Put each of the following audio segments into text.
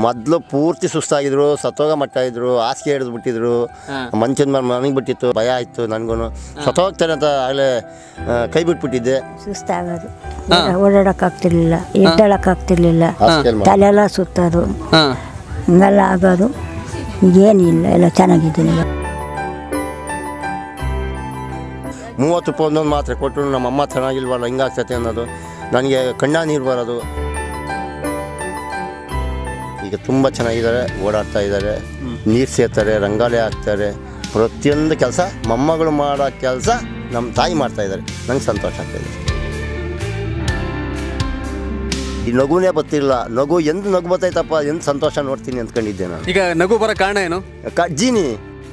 ಮೊದಲು ಪೂರ್ತಿ ಸುಸ್ತಾಗಿದ್ರು ಸತ್ತೋಗ ಮಟ್ಟ ಇದ್ರು ಹಾಸಿಗೆ ಹಿಡಿದು ಬಿಟ್ಟಿದ್ರು ಮಂಚದ ಮೇಲೆ ಮನೆಗೆ ಬಿಟ್ಟಿತ್ತು ಭಯ ಆಯಿತು ನನಗೂ ಸತ್ತೋಗ್ತಾರೆ ಅಂತ ಆಗಲೇ ಕೈ ಬಿಟ್ಬಿಟ್ಟಿದ್ದೆ ಸುಸ್ತಾಗೋದು ಓಡಾಡೋಕ್ಕಾಗ್ತಿರ್ಲಿಲ್ಲ ಎದ್ದೇಳಕ್ಕಾಗ್ತಿರ್ಲಿಲ್ಲ ಹಾಸಿಗೆ ತಲೆಲ್ಲ ಸುತ್ತೋದು ಹಾಂ ಹಿಂಗೆಲ್ಲ ಆಗೋದು ಏನಿಲ್ಲ ಎಲ್ಲ ಚೆನ್ನಾಗಿದ್ದೀನಿ ಇವಾಗ. ಮೂವತ್ತು ರೂಪಾಯಿ ಒಂದೊಂದು ಮಾತ್ರೆ ಕೊಟ್ಟರು ನಮ್ಮ ಅಮ್ಮ ಚೆನ್ನಾಗಿಲ್ವಲ್ಲ ಹಿಂಗಾಗ್ತೈತೆ ಅನ್ನೋದು ನನಗೆ ಕಣ್ಣ ನೀರು ಬರೋದು ಈಗ ತುಂಬ ಚೆನ್ನಾಗಿದ್ದಾರೆ ಓಡಾಡ್ತಾ ಇದ್ದಾರೆ ನೀರು ಸೇರ್ತಾರೆ ರಂಗೋಲಿ ಹಾಕ್ತಾರೆ ಪ್ರತಿಯೊಂದು ಕೆಲಸ ಮೊಮ್ಮಗಳು ಮಾಡೋ ಕೆಲಸ ನಮ್ಮ ತಾಯಿ ಮಾಡ್ತಾ ಇದ್ದಾರೆ ನಂಗೆ ಸಂತೋಷ ಆಗ್ತಾಯಿದೆ ಈ ನಗುನೇ ಬರ್ತಿಲ್ಲ ನಗು ಎಂದು ನಗು ಬರ್ತೈತಪ್ಪ ಎಂದು ಸಂತೋಷ ನೋಡ್ತೀನಿ ಅಂದ್ಕೊಂಡಿದ್ದೆ ನಾನು ಈಗ ನಗು ಬರೋ ಕಾರಣ ಏನು ಕಜ್ಜಿನಿ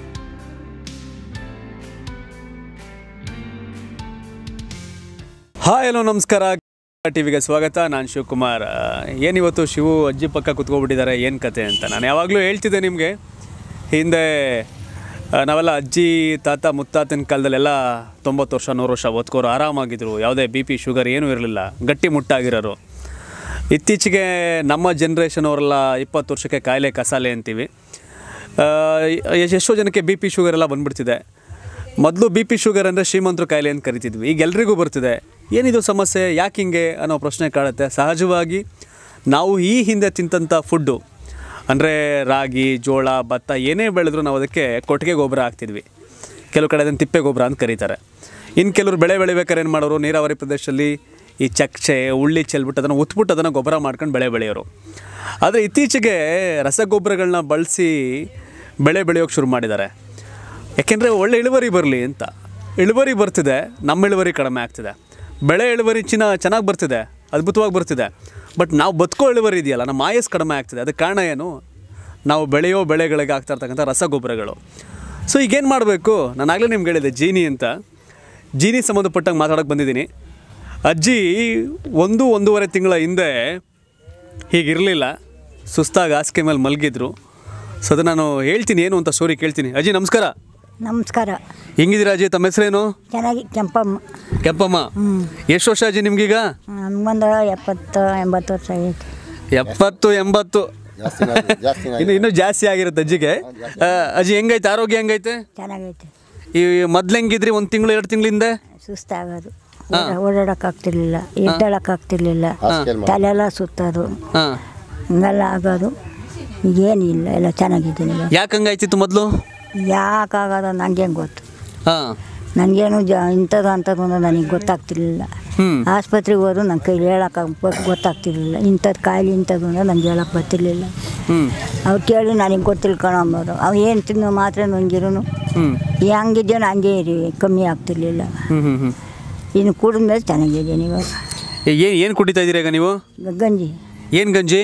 ಹಾಯ್ ಹಲೋ ನಮಸ್ಕಾರ ಟಿವಿಗೆ ಸ್ವಾಗತ ನಾನು ಶಿವಕುಮಾರ್ ಆ, ಏನಿವತ್ತು ಶಿವು ಅಜ್ಜಿ ಪಕ್ಕ ಕುತ್ಕೊಬಿಟ್ಟಿದ್ದಾರೆ ಏನು ಕತೆ ಅಂತ ನಾನು ಯಾವಾಗಲೂ ಹೇಳ್ತಿದ್ದೆ ನಿಮಗೆ ಹಿಂದೆ ಆ, ನಾವೆಲ್ಲ ಅಜ್ಜಿ ತಾತ ಮುತ್ತಾತನ ಕಾಲದಲ್ಲೆಲ್ಲ ತೊಂಬತ್ತು ವರ್ಷ ನೂರು ವರ್ಷ ಒತ್ಕೋರು ಆರಾಮಾಗಿದ್ರು ಯಾವುದೇ ಬಿ ಪಿ ಶುಗರ್ ಏನೂ ಇರಲಿಲ್ಲ ಗಟ್ಟಿ ಮುಟ್ಟಾಗಿರೋರು ಇತ್ತೀಚೆಗೆ ನಮ್ಮ ಜನ್ರೇಷನ್ ಅವರೆಲ್ಲ ಇಪ್ಪತ್ತು ವರ್ಷಕ್ಕೆ ಕಾಯಿಲೆ ಕಸಾಲೆ ಅಂತೀವಿ ಆ, ಎಷ್ಟ್- ಎಷ್ಟೋ ಜನಕ್ಕೆ ಬಿ ಪಿ ಶುಗರ್ ಎಲ್ಲ ಬಂದ್ಬಿಡ್ತಿದೆ ಮೊದಲು ಬಿ ಪಿ ಶುಗರ್ ಅಂದರೆ ಶ್ರೀಮಂತರು ಕಾಯಿಲೆ ಅಂತ ಕರಿತಿದ್ವಿ ಈಗ ಎಲ್ರಿಗೂ ಬರ್ತಿದೆ ಏನಿದು ಸಮಸ್ಯೆ ಯಾಕೆ ಹಿಂಗೆ ಅನ್ನೋ ಪ್ರಶ್ನೆ ಕಾಡುತ್ತೆ ಸಹಜವಾಗಿ ನಾವು ಈ ಹಿಂದೆ ತಿಂತಂಥ ಫುಡ್ಡು ಅಂದರೆ ರಾಗಿ ಜೋಳ ಭತ್ತ ಏನೇ ಬೆಳೆದ್ರೂ ನಾವು ಅದಕ್ಕೆ ಕೊಟ್ಟಿಗೆ ಗೊಬ್ಬರ ಹಾಕ್ತಿದ್ವಿ ಕೆಲವು ಕಡೆ ಅದನ್ನು ತಿಪ್ಪೆ ಗೊಬ್ಬರ ಅಂತ ಕರೀತಾರೆ ಇನ್ನು ಕೆಲವರು ಬೆಳೆ ಬೆಳಿಬೇಕಾದ್ರೆ ಏನು ಮಾಡೋರು ನೀರಾವರಿ ಪ್ರದೇಶದಲ್ಲಿ ಈ ಚಕ್ಕೆ ಉಳ್ಳಿ ಚೆಲ್ಬಿಟ್ಟು ಅದನ್ನು ಉತ್ಬಿಟ್ಟು ಅದನ್ನು ಗೊಬ್ಬರ ಮಾಡ್ಕೊಂಡು ಬೆಳೆ ಬೆಳೆಯೋರು ಆದರೆ ಇತ್ತೀಚೆಗೆ ರಸಗೊಬ್ಬರಗಳನ್ನ ಬಳಸಿ ಬೆಳೆ ಬೆಳೆಯೋಕ್ಕೆ ಶುರು ಮಾಡಿದ್ದಾರೆ ಯಾಕೆಂದರೆ ಒಳ್ಳೆ ಇಳುವರಿ ಬರಲಿ ಅಂತ ಇಳುವರಿ ಬರ್ತಿದೆ ನಮ್ಮ ಇಳುವರಿ ಕಡಿಮೆ ಆಗ್ತಿದೆ ಬೆಳೆ ಇಳುವರಿ ಚಿನ್ನ ಚೆನ್ನಾಗಿ ಬರ್ತಿದೆ ಅದ್ಭುತವಾಗಿ ಬರ್ತಿದೆ ಬಟ್ ನಾವು ಬದುಕೋ ಇಳುವರಿ ಇದೆಯಲ್ಲ ನಮ್ಮ ಆಯಸ್ ಕಡಿಮೆ ಆಗ್ತಿದೆ ಅದಕ್ಕೆ ಕಾರಣ ಏನು ನಾವು ಬೆಳೆಯೋ ಬೆಳೆಗಳಿಗೆ ಆಗ್ತಾ ಇರ್ತಕ್ಕಂಥ ರಸಗೊಬ್ಬರಗಳು ಸೊ ಈಗೇನು ಮಾಡಬೇಕು ನಾನು ಆಗಲೇ ನಿಮ್ಗೆ ಹೇಳಿದೆ ಜೀನಿ ಅಂತ ಜೀನಿ ಸಂಬಂಧಪಟ್ಟಂಗೆ ಮಾತಾಡೋಕ್ಕೆ ಬಂದಿದ್ದೀನಿ ಅಜ್ಜಿ ಒಂದು ಒಂದೂವರೆ ತಿಂಗಳ ಹಿಂದೆ ಹೀಗಿರಲಿಲ್ಲ ಸುಸ್ತಾಗಿ ಹಾಸಿಗೆ ಮೇಲೆ ಮಲಗಿದ್ರು ಸೊ ಅದು ನಾನು ಹೇಳ್ತೀನಿ ಏನು ಅಂತ ಸ್ಟೋರಿ ಕೇಳ್ತೀನಿ ಅಜ್ಜಿ ನಮಸ್ಕಾರ ನಮಸ್ಕಾರ ಹೆಂಗಿದ್ದೀರಾ ಅಜ್ಜಿ ತಮ್ಮ ಹೆಸರೇನು ಚೆನ್ನಾಗಿ ಕೆಂಪಮ್ಮ ಕೆಂಪಮ್ಮ ಎಷ್ಟು ವರ್ಷ ಅಜ್ಜಿ ನಿಮ್ಗೀಗ ನಮ್ಗೊಂದು ಎಪ್ಪತ್ತು ಎಂಬತ್ತು ವರ್ಷ ಆಗೈತೆ ಎಪ್ಪತ್ತು ಎಂಬತ್ತು ಜಾಸ್ತಿ ಜಾಸ್ತಿ ಇನ್ನು ಇನ್ನೂ ಜಾಸ್ತಿ ಆಗಿರುತ್ತೆ ಅಜ್ಜಿಗೆ ಆ, ಅಜ್ಜಿ ಹೆಂಗೈತೆ ಆರೋಗ್ಯ ಹೆಂಗೈತೆ ಚೆನ್ನಾಗೈತೆ ಈ ಮೊದ್ಲು ಹೆಂಗಿದ್ರಿ ಒಂದು ತಿಂಗಳು ಎರಡು ತಿಂಗಳಿಂದ ಸುಸ್ತಾಗೋದು ಓಡಾಡೋಕ್ಕಾಗ್ತಿರ್ಲಿಲ್ಲ ಎದ್ದೇಳಕ್ಕಾಗ್ತಿರ್ಲಿಲ್ಲ ಹಾಸಿಗೆ ತಲೆಲ್ಲ ಸುತ್ತೋದು ಹಾಂ ಹಿಂಗೆಲ್ಲ ಆಗೋದು ಏನಿಲ್ಲ ಎಲ್ಲ ಚೆನ್ನಾಗಿದ್ದೀನಿ ಇವಾಗ. ಯಾಕೆ ಹಂಗಾಯ್ತಿತ್ತು ಮೊದಲು ಯಾಕಾಗೋದು ನನಗೆ ಗೊತ್ತು ಹಾಂ ನನಗೇನು ಜ ಇಂಥದ್ದು ಅಂಥದ್ದು ಅನ್ನೋದು ನನಗೆ ಗೊತ್ತಾಗ್ತಿರ್ಲಿಲ್ಲ ಹ್ಞೂ ಆಸ್ಪತ್ರೆಗೆ ಹೋದ್ರು ನನ್ನ ಕೈಲಿ ಹೇಳಕ್ಕೆ ಗೊತ್ತಾಗ್ತಿರ್ಲಿಲ್ಲ ಇಂಥದ್ದು ಕಾಯಿಲೆ ಇಂಥದ್ದು ಅನ್ನೋದು ನನಗೆ ಹೇಳಕ್ಕೆ ಬರ್ತಿರ್ಲಿಲ್ಲ ಹ್ಞೂ ಅವ್ರು ಕೇಳಿ ನನಗೆ ಗೊತ್ತಿಲ್ಲ ಕಣಂಬೋದು ಅವು ಏನು ತಿನ್ನೋ ಮಾತ್ರೆ ನುಂಗಿರೂ ಹ್ಞೂ ಹೆಂಗಿದ್ದೇನೋ ಹಂಗೆ ಇರಿ ಕಮ್ಮಿ ಆಗ್ತಿರ್ಲಿಲ್ಲ ಹ್ಞೂ ಹ್ಞೂ ಹ್ಞು ಇನ್ನು ಕುಡಿದ್ಮೇಲೆ ಚೆನ್ನಾಗಿದ್ದೀನಿ ಇವಾಗ ಏನು ಏನು ಕುಡಿತಾ ಇದ್ದೀರಾ ಈಗ ನೀವು ಗ- ಗಂಜಿ ಏನು ಗಂಜಿ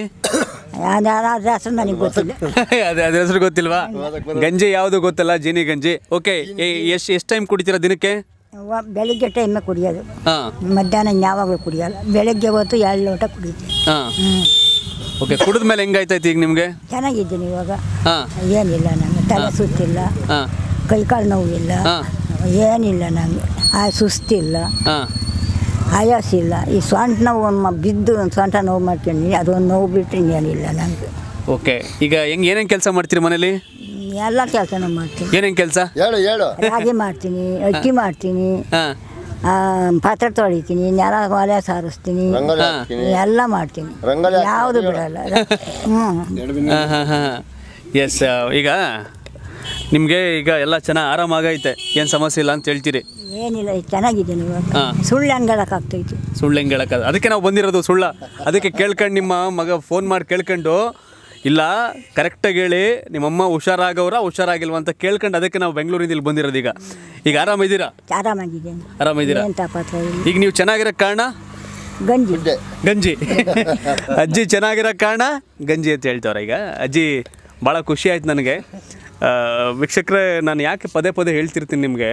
ಅದು ಅದ್ರ ಹೆಸರು ನನಗೆ ಗೊತ್ತಿಲ್ಲ ಅದೇ ಅದ್ರ ಹೆಸರು ಗೊತ್ತಿಲ್ವಾ ಗಂಜಿ ಯಾವುದು ಗೊತ್ತಲ್ಲ ಜೀನಿ ಗಂಜಿ ಓಕೆ ಎಷ್ಟು ಎಷ್ಟು ಟೈಮ್ ಕುಡಿತೀರಾ ದಿನಕ್ಕೆ ವ- ಬೆಳಿಗ್ಗೆ ಟೈಮೇ ಕುಡಿಯೋದು ಹಾಂ ಮಧ್ಯಾಹ್ನ ಯಾವಾಗಲೂ ಕುಡಿಯೋಲ್ಲ ಬೆಳಗ್ಗೆ ಹೊತ್ತು ಎರಡು ಲೋಟ ಕುಡಿತೀನಿ ಹಾಂ ಹ್ಞೂ ಓಕೆ ಕುಡಿದ ಮೇಲೆ ಹೆಂಗಾಯ್ತೈತಿ ಈಗ ನಿಮಗೆ ಚೆನ್ನಾಗಿದ್ದೀನಿ ಇವಾಗ ಹಾಂ ಏನಿಲ್ಲ ನನಗೆ ತಲೆ ಸುತ್ತಿಲ್ಲ ಹಾಂ ಕೈ ಕಾಲು ನೋವಿಲ್ಲ ಹಾಂ ಏನಿಲ್ಲ ನನಗೆ ಆ ಸುಸ್ತಿಲ್ಲ ಹಾಂ ಆಯಾಸಿಲ್ಲ ಈ ಸೊಂಟ ನೋವು ಒಂದು ಬಿದ್ದು ಒಂದು ಸೊಂಟ ನೋವು ಮಾಡ್ಕೊಂಡ್ನಿ ಅದೊಂದು ನೋವು ಬಿಟ್ಟರೆ ಏನಿಲ್ಲ ನನಗೆ ಓಕೆ ಈಗ ಹೆಂಗೆ ಏನೇನು ಕೆಲಸ ಮಾಡ್ತೀರಿ ಮನೇಲಿ ಎಲ್ಲ ಕೆಲಸನೂ ಮಾಡ್ತೀನಿ ಏನೇನು ಕೆಲಸ ಹೇಳು ಹೇಳು ರಾಗಿ ಮಾಡ್ತೀನಿ ಅಕ್ಕಿ ಮಾಡ್ತೀನಿ ಹಾಂ ಆ, ಪಾತ್ರೆ ತೊಳಿತೀನಿ ನೆಲ ಒಲೆ ಸಾರಿಸ್ತೀನಿ ರಂಗೋಲಿ ಹಾ. ಹಾಕ್ತೀನಿ ಎಲ್ಲ ಮಾಡ್ತೀನಿ ರಂಗೋಲಿ ಹಾಕ್ತೀನಿ. ಯಾವುದು ಬಿಡಲ್ಲ ಹ್ಞೂ ಹಾಂ ಹಾಂ ಹಾಂ ಎಸ್ ಈಗ ನಿಮಗೆ ಈಗ ಎಲ್ಲ ಚೆನ್ನಾಗಿ ಆರಾಮಾಗೈತೆ ಏನು ಸಮಸ್ಯೆ ಇಲ್ಲ ಅಂತ ಹೇಳ್ತೀರಿ ಏನಿಲ್ಲ ಚೆನ್ನಾಗಿದ್ದೀನಿ ಇವಾಗ ಹಾ. ಸುಳ್ಳು ಹಂಗಡಕ್ಕಾಗ್ತೈತಿ ಸುಳ್ಳು ಹೆಂಗೆ ಹೇಳಕ್ಕ ಅದಕ್ಕೆ ನಾವು ಬಂದಿರೋದು ಸುಳ್ಳ ಅದಕ್ಕೆ ಕೇಳ್ಕೊಂಡು ನಿಮ್ಮ ಮಗ ಫೋನ್ ಮಾಡಿ ಕೇಳ್ಕೊಂಡು ಇಲ್ಲ ಕರೆಕ್ಟಾಗಿ ಹೇಳಿ ನಿಮ್ಮಮ್ಮ ಹುಷಾರಾಗವ್ರ ಹುಷಾರಾಗಿಲ್ವ ಅಂತ ಕೇಳ್ಕೊಂಡು ಅದಕ್ಕೆ ನಾವು ಬೆಂಗಳೂರಿಂದ ಇಲ್ಲಿ ಬಂದಿರೋದು ಈಗ ಈಗ ಆರಾಮಿದ್ದೀರಾ ಆರಾಮಾಗಿದ್ದೀನಿ ಆರಾಮಿದ್ದೀರಾ ಏನು ತಾಪತ್ರ ಇಲ್ಲ ಈಗ ನೀವು ಚೆನ್ನಾಗಿರೋ ಕಾರಣ ಗಂಜಿ ಗಂಜಿ ಅಜ್ಜಿ ಚೆನ್ನಾಗಿರೋ ಕಾರಣ ಗಂಜಿ ಅಂತ ಹೇಳ್ತವ್ರೆ ಈಗ ಅಜ್ಜಿ ಭಾಳ ಖುಷಿ ಆಯ್ತು ನನಗೆ ಆ, ವೀಕ್ಷಕರೇ ನಾನು ಯಾಕೆ ಪದೇ ಪದೇ ಹೇಳ್ತಿರ್ತೀನಿ ನಿಮಗೆ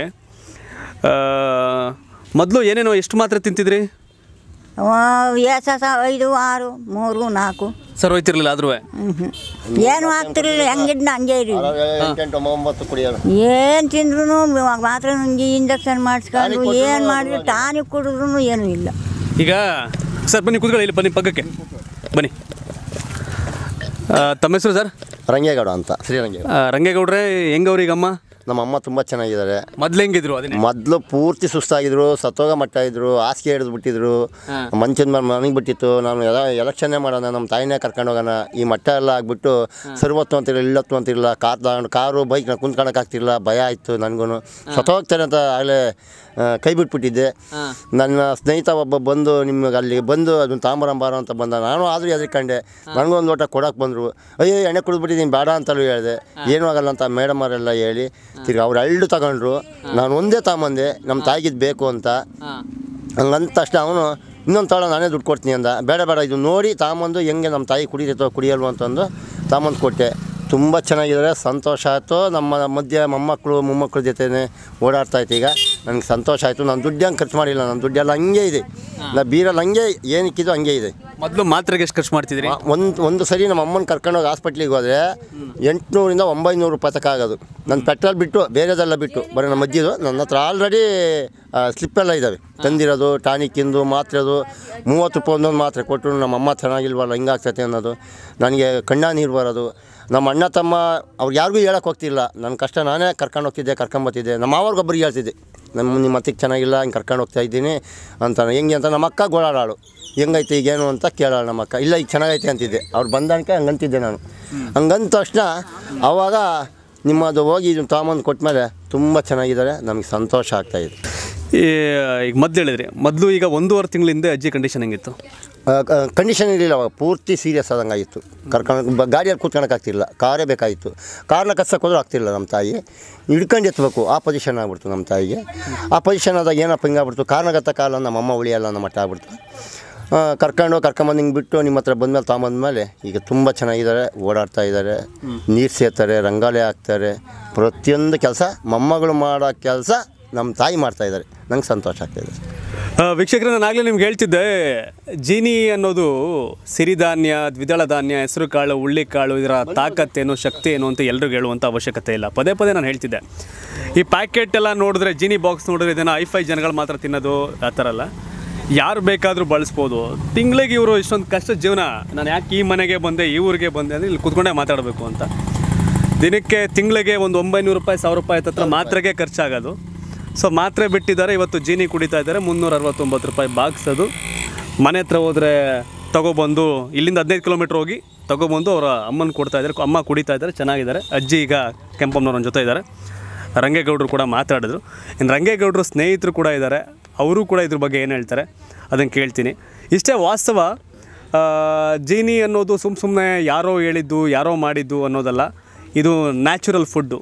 ಮೊದಲು ಏನೇನೋ ಎಷ್ಟು ಮಾತ್ರ ತಿಂತಿದ್ರಿ ಎಸ್ ಐದು ಆರು ಮೂರು ನಾಲ್ಕು ಸರ್ ಹೋಯ್ತಿರ್ಲಿಲ್ಲ ಆದ್ರೂ ಹ್ಞೂ ಏನು ಆಗ್ತಿರ್ಲಿಲ್ಲ ಹೆಂಗಿದ್ನ ಹಂಗೆ ಇರಿ ಎಂಟೆಂಟು ಒಂಬತ್ತು ಕುಡಿಯೋದು ಏನು ತಿಂದ್ರು ಮಾತ್ರ ನುಂಗಿ ಇಂಜೆಕ್ಷನ್ ಮಾಡಿಸ್ಕೊಂಡು ಏನು ಮಾಡಿದ್ರು ಟಾನಿಕ್ ಕುಡಿದ್ರು ಏನೂ ಇಲ್ಲ ಈಗ ಸರ್ ಬನ್ನಿ ಕೂತ್ಕೊಳ್ಳಿ ಇಲ್ಲಿ ಬನ್ನಿ ಪಕ್ಕಕ್ಕೆ ಬನ್ನಿ ಆ, ತಮ್ಮ ಹೆಸರು ಸರ್ ರಂಗೇಗೌಡ ಅಂತ ಶ್ರೀರಂಗೇಗೌಡ ಆ, ರಂಗೇಗೌಡ್ರೆ ಹೆಂಗವ್ರಿಗಮ್ಮ ನಮ್ಮ ಅಮ್ಮ ತುಂಬ ಚೆನ್ನಾಗಿದ್ದಾರೆ ಮೊದ್ಲು ಹೆಂಗಿದ್ರು ಅದನ್ನೇ ಮೊದಲು ಪೂರ್ತಿ ಸುಸ್ತಾಗಿದ್ರು ಸತ್ತೋಗ ಮಟ್ಟ ಇದ್ರು ಹಾಸಿಗೆ ಹಿಡಿದು ಬಿಟ್ಟಿದ್ರು ಮಂಚದ ಮೇಲೆ ಮನೆಗೆ ಬಿಟ್ಟಿತ್ತು ನಾನು ಎಲ್ಲ ಎಲೆಕ್ಷನ್ನೇ ಮಾಡೋಣ ನಮ್ಮ ತಾಯಿನೇ ಕರ್ಕೊಂಡು ಹೋಗೋಣ ಈ ಮಟ್ಟ ಎಲ್ಲ ಆಗ್ಬಿಟ್ಟು ಸರ್ವತ್ತು ಅಂತಿರಲಿಲ್ಲ ಇಲ್ಲತ್ತು ಅಂತಿರಲಿಲ್ಲ ಕಾರ್ ತಗೊಂಡು ಕಾರು ಬೈಕ್ ನಾನು ಕುಂತ್ಕೊಳಕ್ಕಾಗ್ತಿರಲಿಲ್ಲ ಭಯ ಆಯಿತು ನನಗೂ ಸತ್ತೋಗ್ತಾರೆ ಅಂತ ಆಗಲೇ ಕೈ ಬಿಟ್ಬಿಟ್ಟಿದ್ದೆ ನನ್ನ ಸ್ನೇಹಿತ ಒಬ್ಬ ಬಂದು ನಿಮಗೆ ಅಲ್ಲಿ ಬಂದು ಅದನ್ನ ತಾಂಬರಂಬಾರ ಅಂತ ಬಂದ ನಾನು ಆದರೂ ಹೆದರ್ಕೊಂಡೆ ನನಗೂ ಒಂದು ಲೋಟ ಕೊಡೋಕೆ ಬಂದರು ಅಯ್ಯೋ ಎಣ್ಣೆ ಕುಡಿದ್ಬಿಟ್ಟಿದ್ದೀನಿ ಬೇಡ ಅಂತಲೂ ಹೇಳಿದೆ ಏನೂ ಆಗಲ್ಲ ಅಂತ ಮೇಡಮ್ ಅವರೆಲ್ಲ ಹೇಳಿ ತಿರ್ಗಿ ಅವ್ರು ಎಳ್ಳು ತಗೊಂಡ್ರು ನಾನು ಒಂದೇ ತಾಂಬಂದೆ ನಮ್ಮ ತಾಯಿಗಿದ್ದು ಬೇಕು ಅಂತ ಹಂಗಂತ ತಕ್ಷಣ ಅವನು ಇನ್ನೊಂದು ತಾಳ ನಾನೇ ದುಡ್ಡು ಕೊಡ್ತೀನಿ ಅಂದ ಬೇಡ ಬೇಡ ಇದು ನೋಡಿ ತಾಂಬಂದು ಹೆಂಗೆ ನಮ್ಮ ತಾಯಿ ಕುಡಿತೈತೋ ಕುಡಿಯಲ್ವೋ ಅಂತಂದು ತಾಂಬಂದು ಕೊಟ್ಟೆ ತುಂಬ ಚೆನ್ನಾಗಿದ್ದಾರೆ ಸಂತೋಷ ಆಯಿತು ನಮ್ಮ ಮಧ್ಯೆ ಮೊಮ್ಮಕ್ಕಳು ಮೊಮ್ಮಕ್ಕಳ ಜೊತೆನೇ ಓಡಾಡ್ತಾಯ್ತು ಈಗ ನನಗೆ ಸಂತೋಷ ಆಯಿತು ನಾನು ದುಡ್ಡು ಹಂಗೆ ಖರ್ಚು ಮಾಡಿಲ್ಲ ನನ್ನ ದುಡ್ಡೆಲ್ಲ ಹಂಗೆ ಇದೆ ನಾ ಬೀರಲ್ಲಿ ಹಂಗೆ ಏನಕ್ಕಿದ್ದು ಹಂಗೆ ಇದೆ ಮೊದಲು ಮಾತ್ರೆಗೆ ಎಷ್ಟು ಖರ್ಚು ಮಾಡ್ತಿದ್ರಿ ಒಂದು ಒಂದು ಸರಿ ನಮ್ಮ ಅಮ್ಮನ ಕರ್ಕೊಂಡೋಗಿ ಹಾಸ್ಪಿಟ್ಲಿಗೆ ಹೋದರೆ ಎಂಟುನೂರಿಂದ ಒಂಬೈನೂರು ರೂಪಾಯಿ ತನಕ ಆಗೋದು ನನ್ನ ಪೆಟ್ರೋಲ್ ಬಿಟ್ಟು ಬೇರೆದೆಲ್ಲ ಬಿಟ್ಟು ಬರೀ ನಮ್ಮ ಅಜ್ಜಿದು ನನ್ನ ಹತ್ರ ಆಲ್ರೆಡಿ ಸ್ಲಿಪ್ಪೆಲ್ಲ ಇದ್ದಾವೆ ತಂದಿರೋದು ಟಾನಿಕ್ಕಿಂದು ಮಾತ್ರೆದು ಮೂವತ್ತು ರೂಪಾಯಿ ಒಂದೊಂದು ಮಾತ್ರೆ ಕೊಟ್ಟರು ನಮ್ಮ ಅಮ್ಮ ಚೆನ್ನಾಗಿಲ್ವಲ್ಲ ಹಿಂಗಾಗ್ತೈತೆ ಅನ್ನೋದು ನನಗೆ ಕಣ್ಣ ನೀರು ಬರೋದು ನಮ್ಮ ಅಣ್ಣ ತಮ್ಮ ಅವ್ರು ಯಾರಿಗೂ ಹೇಳಕ್ಕೆ ಹೋಗ್ತಿಲ್ಲ ನನ್ನ ಕಷ್ಟ ನಾನೇ ಕರ್ಕೊಂಡು ಹೋಗ್ತಿದ್ದೆ ಕರ್ಕೊಂಬತ್ತಿದ್ದೆ ನಮ್ಮ ಅವ್ರಿಗೊಬ್ಬರಿಗೆ ಹೇಳ್ತಿದ್ದೆ ನಮ್ಮ ನಿಮ್ಮ ಅತ್ತಿಗೆ ಚೆನ್ನಾಗಿಲ್ಲ ಹಿಂಗೆ ಕರ್ಕೊಂಡು ಹೋಗ್ತಾ ಇದ್ದೀನಿ ಅಂತ ಹೆಂಗೆ ಅಂತ ನಮ್ಮ ಅಕ್ಕ ಗೋಳಾಡಾಳು ಹೆಂಗೈತೆ ಈಗೇನು ಅಂತ ಕೇಳೋಣ ನಮ್ಮ ಅಕ್ಕ ಇಲ್ಲ ಈಗ ಚೆನ್ನಾಗೈತೆ ಅಂತಿದ್ದೆ ಅವ್ರು ಬಂದಾಣಿಕೆ ಹಂಗಂತಿದ್ದೆ ನಾನು ಹಂಗಂದ ತಕ್ಷಣ ಆವಾಗ ನಿಮ್ಮದು ಹೋಗಿ ಇದನ್ನು ತೊಗೊಂಬಂದು ಕೊಟ್ಟಮೇಲೆ ತುಂಬ ಚೆನ್ನಾಗಿದ್ದಾರೆ ನಮಗೆ ಸಂತೋಷ ಆಗ್ತಾಯಿದೆ ಈ ಈಗ ಮೊದ್ಲು ಹೇಳಿದ್ರಿ ಮೊದಲು ಈಗ ಒಂದೂವರೆ ತಿಂಗಳ ಹಿಂದೆ ಅಜ್ಜಿ ಕಂಡೀಷನ್ ಹೆಂಗಿತ್ತು ಕಂಡೀಷನ್ ಇರಲಿಲ್ಲ ಅವಾಗ ಪೂರ್ತಿ ಸೀರಿಯಸ್ ಆದಂಗೆ ಆಗಿತ್ತು ಕರ್ಕೊಂಡು ಬ ಗಾಡಿಯಲ್ಲಿ ಕೂತ್ಕೊಳಕ್ಕಾಗ್ತಿಲ್ಲ ಕಾರೇ ಬೇಕಾಗಿತ್ತು ಕಾರ್ನ ಕತ್ಸಕ್ಕೆ ಹೋದ್ರೂ ಆಗ್ತಿಲ್ಲ ನಮ್ಮ ತಾಯಿ ಹಿಡ್ಕೊಂಡು ಎತ್ತಬೇಕು ಆ ಪೊಸಿಷನ್ ಆಗ್ಬಿಡ್ತು ನಮ್ಮ ತಾಯಿಗೆ ಆ ಪೊಸಿಷನ್ ಆದಾಗ ಏನಪ್ಪ ಹಿಂಗಾಗ್ಬಿಡ್ತು ಕಾರ್ನ ಗತ್ತ ಕಾಲ ನಮ್ಮ ಅಮ್ಮ ಉಳಿಯಲ್ಲ ಅನ್ನೋ ಮಟ್ಟ ಆಗ್ಬಿಡ್ತು ಆ, ಕರ್ಕೊಂಡು ಕರ್ಕೊಂಬಂದು ಹಿಂಗೆ ಬಿಟ್ಟು ನಿಮ್ಮ ಹತ್ರ ಬಂದಮೇಲೆ ತಗೊಂಬಂದ್ಮೇಲೆ ಈಗ ತುಂಬ ಚೆನ್ನಾಗಿದ್ದಾರೆ ಓಡಾಡ್ತಾ ಇದ್ದಾರೆ ನೀರು ಸೇರ್ತಾರೆ ರಂಗೋಲಿ ಹಾಕ್ತಾರೆ ಪ್ರತಿಯೊಂದು ಕೆಲಸ ಮೊಮ್ಮಗಳು ಮಾಡೋ ಕೆಲಸ ನಮ್ಮ ತಾಯಿ ಮಾಡ್ತಾ ಇದ್ದಾರೆ ನಂಗೆ ಸಂತೋಷ ಆಗ್ತಾಯಿದೆ ಆ, ವೀಕ್ಷಕರೇ ನಾನು ಆಗಲೇ ನಿಮ್ಗೆ ಹೇಳ್ತಿದ್ದೆ ಜೀನಿ ಅನ್ನೋದು ಸಿರಿಧಾನ್ಯ ದ್ವಿದಳ ಧಾನ್ಯ ಹೆಸರು ಕಾಳು ಹುಳ್ಳಿಕಾಳು ಇದರ ತಾಕತ್ತೇನು ಶಕ್ತಿ ಏನು ಅಂತ ಎಲ್ರಿಗೂ ಹೇಳುವಂಥ ಅವಶ್ಯಕತೆ ಇಲ್ಲ ಪದೇ ಪದೇ ನಾನು ಹೇಳ್ತಿದ್ದೆ ಈ ಪ್ಯಾಕೆಟ್ ಎಲ್ಲ ನೋಡಿದ್ರೆ ಜೀನಿ ಬಾಕ್ಸ್ ನೋಡಿದ್ರೆ ಇದನ್ನು ಐಫೈ ಜನಗಳು ಮಾತ್ರ ತಿನ್ನೋದು ಆ ಥರ ಅಲ್ಲ ಯಾರು ಬೇಕಾದರೂ ಬಳಸ್ಬೋದು ತಿಂಗಳಿಗೆ ಇವರು ಇಷ್ಟೊಂದು ಕಷ್ಟ ಜೀವನ ನಾನು ಯಾಕೆ ಈ ಮನೆಗೆ ಬಂದೆ ಈ ಊರಿಗೆ ಬಂದೆ ಅಂದರೆ ಇಲ್ಲಿ ಕುತ್ಕೊಂಡೇ ಮಾತಾಡಬೇಕು ಅಂತ ದಿನಕ್ಕೆ ತಿಂಗಳಿಗೆ ಒಂದು ಒಂಬೈನೂರು ರೂಪಾಯಿ ಸಾವಿರ ರೂಪಾಯಿ ಹತ್ರ ಮಾತ್ರೆಗೆ ಖರ್ಚಾಗೋದು ಸೊ ಮಾತ್ರೆ ಬಿಟ್ಟಿದ್ದಾರೆ ಇವತ್ತು ಜೀನಿ ಕುಡಿತಾ ಇದ್ದಾರೆ ಮುನ್ನೂರ ಅರವತ್ತೊಂಬತ್ತು ರೂಪಾಯಿ ಬಾಕ್ಸ್ ಅದು ಮನೆ ಹತ್ರ ಹೋದರೆ ತಗೊಬಂದು ಇಲ್ಲಿಂದ ಹದಿನೈದು ಕಿಲೋಮೀಟ್ರ್ ಹೋಗಿ ತಗೊಬಂದು ಅವರ ಅಮ್ಮನ ಕೊಡ್ತಾ ಇದ್ದಾರೆ ಅಮ್ಮ ಕುಡಿತಾ ಇದ್ದಾರೆ ಚೆನ್ನಾಗಿದ್ದಾರೆ ಅಜ್ಜಿ ಈಗ ಕೆಂಪಮ್ಮನವ್ರ ಜೊತೆ ಇದ್ದಾರೆ ರಂಗೇಗೌಡರು ಕೂಡ ಮಾತಾಡಿದ್ರು ಇನ್ನು ರಂಗೇಗೌಡರು ಸ್ನೇಹಿತರು ಕೂಡ ಇದ್ದಾರೆ ಅವರು ಕೂಡ ಇದ್ರ ಬಗ್ಗೆ ಏನು ಹೇಳ್ತಾರೆ ಅದನ್ನು ಕೇಳ್ತೀನಿ ಇಷ್ಟೇ ವಾಸ್ತವ ಆ, ಜೀನಿ ಅನ್ನೋದು ಸುಮ್ಮ ಸುಮ್ಮನೆ ಯಾರೋ ಹೇಳಿದ್ದು ಯಾರೋ ಮಾಡಿದ್ದು ಅನ್ನೋದಲ್ಲ ಇದು ನ್ಯಾಚುರಲ್ ಫುಡ್ಡು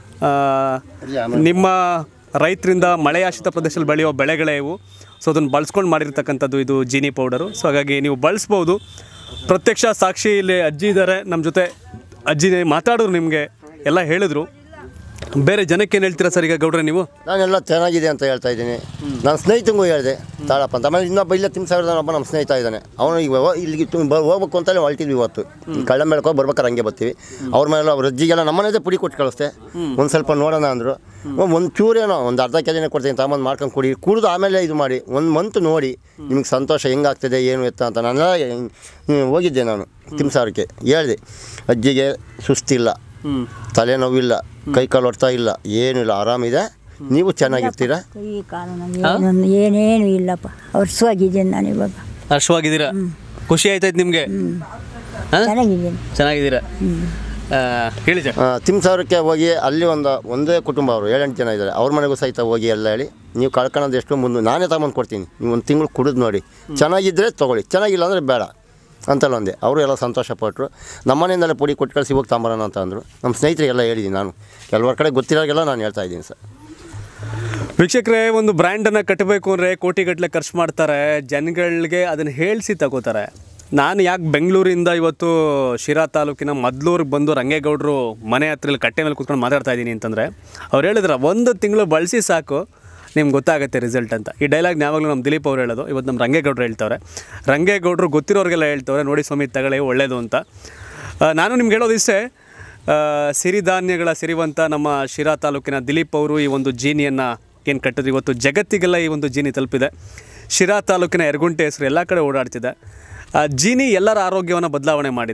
ನಿಮ್ಮ ರೈತರಿಂದ ಮಳೆಯಾಶ್ರಿತ ಪ್ರದೇಶದಲ್ಲಿ ಬೆಳೆಯೋ ಬೆಳೆಗಳೇ ಇವು ಸೊ ಅದನ್ನು ಬಳಸ್ಕೊಂಡು ಮಾಡಿರ್ತಕ್ಕಂಥದ್ದು ಇದು ಜೀನಿ ಪೌಡರು ಸೊ ಹಾಗಾಗಿ ನೀವು ಬಳಸ್ಬೋದು ಪ್ರತ್ಯಕ್ಷ ಸಾಕ್ಷಿ ಇಲ್ಲಿ ಅಜ್ಜಿ ಇದ್ದಾರೆ ನಮ್ಮ ಜೊತೆ ಅಜ್ಜಿ ಮಾತಾಡಿದ್ರು ನಿಮಗೆ ಎಲ್ಲ ಹೇಳಿದ್ರು ಬೇರೆ ಜನಕ್ಕೆ ಏನು ಹೇಳ್ತೀರಾ ಸರ್ ಈಗ ಗೌಡ್ರೆ ನೀವು ನಾನೆಲ್ಲ ಚೆನ್ನಾಗಿದೆ ಅಂತ ಹೇಳ್ತಾ ಇದ್ದೀನಿ ನನ್ನ ಸ್ನೇಹಿತಂಗೂ ಹೇಳಿದೆ ತಾಳಪ್ಪ ಅಂತ ಆಮೇಲೆ ಇನ್ನೊಬ್ಬ ಇಲ್ಲ ತಿಮ್ ಸಾವಿರದ ಒಬ್ಬ ನಮ್ಮ ಸ್ನೇಹಿತ ಇದ್ದಾನೆ ಅವನು ಈಗ ಹೋ- ಇಲ್ಲಿಗೆ ತು- ಬ- ಹೋಗ್ಬೇಕು ಅಂತಲೇ ಹೊಳ್ತಿದ್ವಿ ಇವತ್ತು ಕಳ್ಳ ಮೇಳಕ್ಕೆ ಹೋಗಿ ಬರ್ಬೇಕಾರೆ ಹಂಗೆ ಬರ್ತೀವಿ ಅವ್ರ ಮೇಲೆ ಅವ್ರ ಅಜ್ಜಿಗೆಲ್ಲ ನಮ್ಮನೇದೇ ಪುಡಿ ಕೊಟ್ಟು ಕಳಿಸ್ದೆ ಒಂದು ಸ್ವಲ್ಪ ನೋಡೋಣ ಅಂದರು ಒಂದು ಚೂರೇನೋ ಒಂದು ಅರ್ಧ ಕೆ ಜಿನೇ ಕೊಡ್ತೀನಿ ತಾಮಂದು ಮಾಡ್ಕೊಂಡು ಕುಡಿ ಕುಡಿದು ಆಮೇಲೆ ಇದು ಮಾಡಿ ಒಂದು ಮಂತ್ ನೋಡಿ ನಿಮ್ಗೆ ಸಂತೋಷ ಹೆಂಗಾಗ್ತದೆ ಏನು ಎತ್ತ ಅಂತ ನಾನೆಲ್ಲ ಹ್ಮ್, ಹೋಗಿದ್ದೆ ನಾನು ತಿಮ್ಸಾರಕ್ಕೆ ಹೇಳಿದೆ ಅಜ್ಜಿಗೆ ಸುಸ್ತಿಲ್ಲ ತಲೆನೋವಿಲ್ಲ ಕೈ ಕಾಲು ಹೊಡ್ತಾ ಇಲ್ಲ ಏನಿಲ್ಲ ಆರಾಮಿದೆ ನೀವು ಚೆನ್ನಾಗಿರ್ತೀರಾ ಕೈ ಕಾಲು ನನಗೆ ಏನೊಂದು ಏನೇನು ಇಲ್ಲಪ್ಪ ವರ್ಷವಾಗಿದ್ದೀನಿ ನಾನು ಇವಾಗ ಹರ್ಷವಾಗಿದ್ದೀರಾ ಖುಷಿ ಆಯ್ತಾಯ್ತು ನಿಮಗೆ ಚೆನ್ನಾಗಿದ್ದೀನಿ ಚೆನ್ನಾಗಿದ್ದೀರಾ ಆ, ಹೇಳಿ ಸರ್ ಆ, ತಿಮ್ಸಾರಕ್ಕೆ ಹೋಗಿ ಅಲ್ಲಿ ಒಂದು ಒಂದೇ ಕುಟುಂಬ ಅವರು ಏಳೆಂಟು ಜನ ಇದ್ದಾರೆ ಅವ್ರ ಮನೆಗೂ ಸಹಿತ ಹೋಗಿ ಎಲ್ಲ ಹೇಳಿ ನೀವು ಕಳ್ಕೊಳ್ಳೋದು ಎಷ್ಟು ಮುಂದೆ ನಾನೇ ತಗೊಂಡು ಕೊಡ್ತೀನಿ ನೀವು ಒಂದು ತಿಂಗಳು ಕುಡಿದು ನೋಡಿ ಚೆನ್ನಾಗಿದ್ದರೆ ತೊಗೊಳ್ಳಿ ಚೆನ್ನಾಗಿಲ್ಲ ಅಂದರೆ ಬೇಡ ಅಂತೆಲ್ಲ ಒಂದೆ ಅವರು ಎಲ್ಲ ಸಂತೋಷಪಟ್ಟರು ನಮ್ಮ ಮನೆಯಿಂದಲೇ ಪುಡಿ ಕೊಟ್ಟು ಕಳಿಸಿ ಹೋಗಿ ತಗೊಂಬರೋಣ ಅಂತ ಅಂದರು ನಮ್ಮ ಸ್ನೇಹಿತರಿಗೆಲ್ಲ ಹೇಳಿದ್ದೀನಿ ನಾನು ಕೆಲವರ ಕಡೆ ಗೊತ್ತಿರೋರಿಗೆಲ್ಲ ನಾನು ಹೇಳ್ತಾ ಇದ್ದೀನಿ ಸರ್ ವೀಕ್ಷಕರೇ ಒಂದು ಬ್ರ್ಯಾಂಡನ್ನು ಕಟ್ಟಬೇಕು ಅಂದರೆ ಕೋಟಿಗಟ್ಟಲೆ ಖರ್ಚು ಮಾಡ್ತಾರೆ ಜನಗಳಿಗೆ ಅದನ್ನು ಹೇಳಿಸಿ ತಗೋತಾರೆ ನಾನು ಯಾಕೆ ಬೆಂಗಳೂರಿಂದ ಇವತ್ತು ಶಿರಾ ತಾಲೂಕಿನ ಮದ್ಲೂರಿಗೆ ಬಂದು ರಂಗೇಗೌಡರು ಮನೆ ಹತ್ರ ಇಲ್ಲಿ ಕಟ್ಟೆ ಮೇಲೆ ಕೂತ್ಕೊಂಡು ಮಾತಾಡ್ತಾ ಇದ್ದೀನಿ ಅಂತಂದರೆ ಅವ್ರು ಹೇಳಿದ್ರೆ ಒಂದು ತಿಂಗಳು ಬಳಸಿ ಸಾಕು ನಿಮ್ಗೆ ಗೊತ್ತಾಗುತ್ತೆ ರಿಸಲ್ಟ್ ಅಂತ ಈ ಡೈಲಾಗ್ ಯಾವಾಗಲೂ ನಮ್ಮ ದಿಲೀಪ್ ಅವ್ರು ಹೇಳೋದು ಇವತ್ತು ನಮ್ಮ ರಂಗೇಗೌಡರು ಹೇಳ್ತವ್ರೆ ರಂಗೇಗೌಡರು ಗೊತ್ತಿರೋರಿಗೆಲ್ಲ ಹೇಳ್ತವ್ರೆ ನೋಡಿ ಸ್ವಾಮಿ ತಗೊಳ್ಳಿ ಒಳ್ಳೇದು ಅಂತ ಆ, ನಾನು ನಿಮ್ಗೆ ಹೇಳೋದು ಇಷ್ಟೇ ಆ, ಸಿರಿಧಾನ್ಯಗಳ ಸಿರಿವಂತ ನಮ್ಮ ಶಿರಾ ತಾಲೂಕಿನ ದಿಲೀಪ್ ಅವರು ಈ ಒಂದು ಜೀನಿಯನ್ನು ಏನು ಕಟ್ಟಿದ್ರು ಇವತ್ತು ಜಗತ್ತಿಗೆಲ್ಲ ಈ ಒಂದು ಜೀನಿ ತಲುಪಿದೆ ಶಿರಾ ತಾಲೂಕಿನ ಎರಗುಂಟೆ ಹೆಸರು ಎಲ್ಲ ಕಡೆ ಓಡಾಡ್ತಿದೆ ಆ ಜೀನಿ ಎಲ್ಲರ ಆರೋಗ್ಯವನ್ನು ಬದಲಾವಣೆ ಮಾಡಿದೆ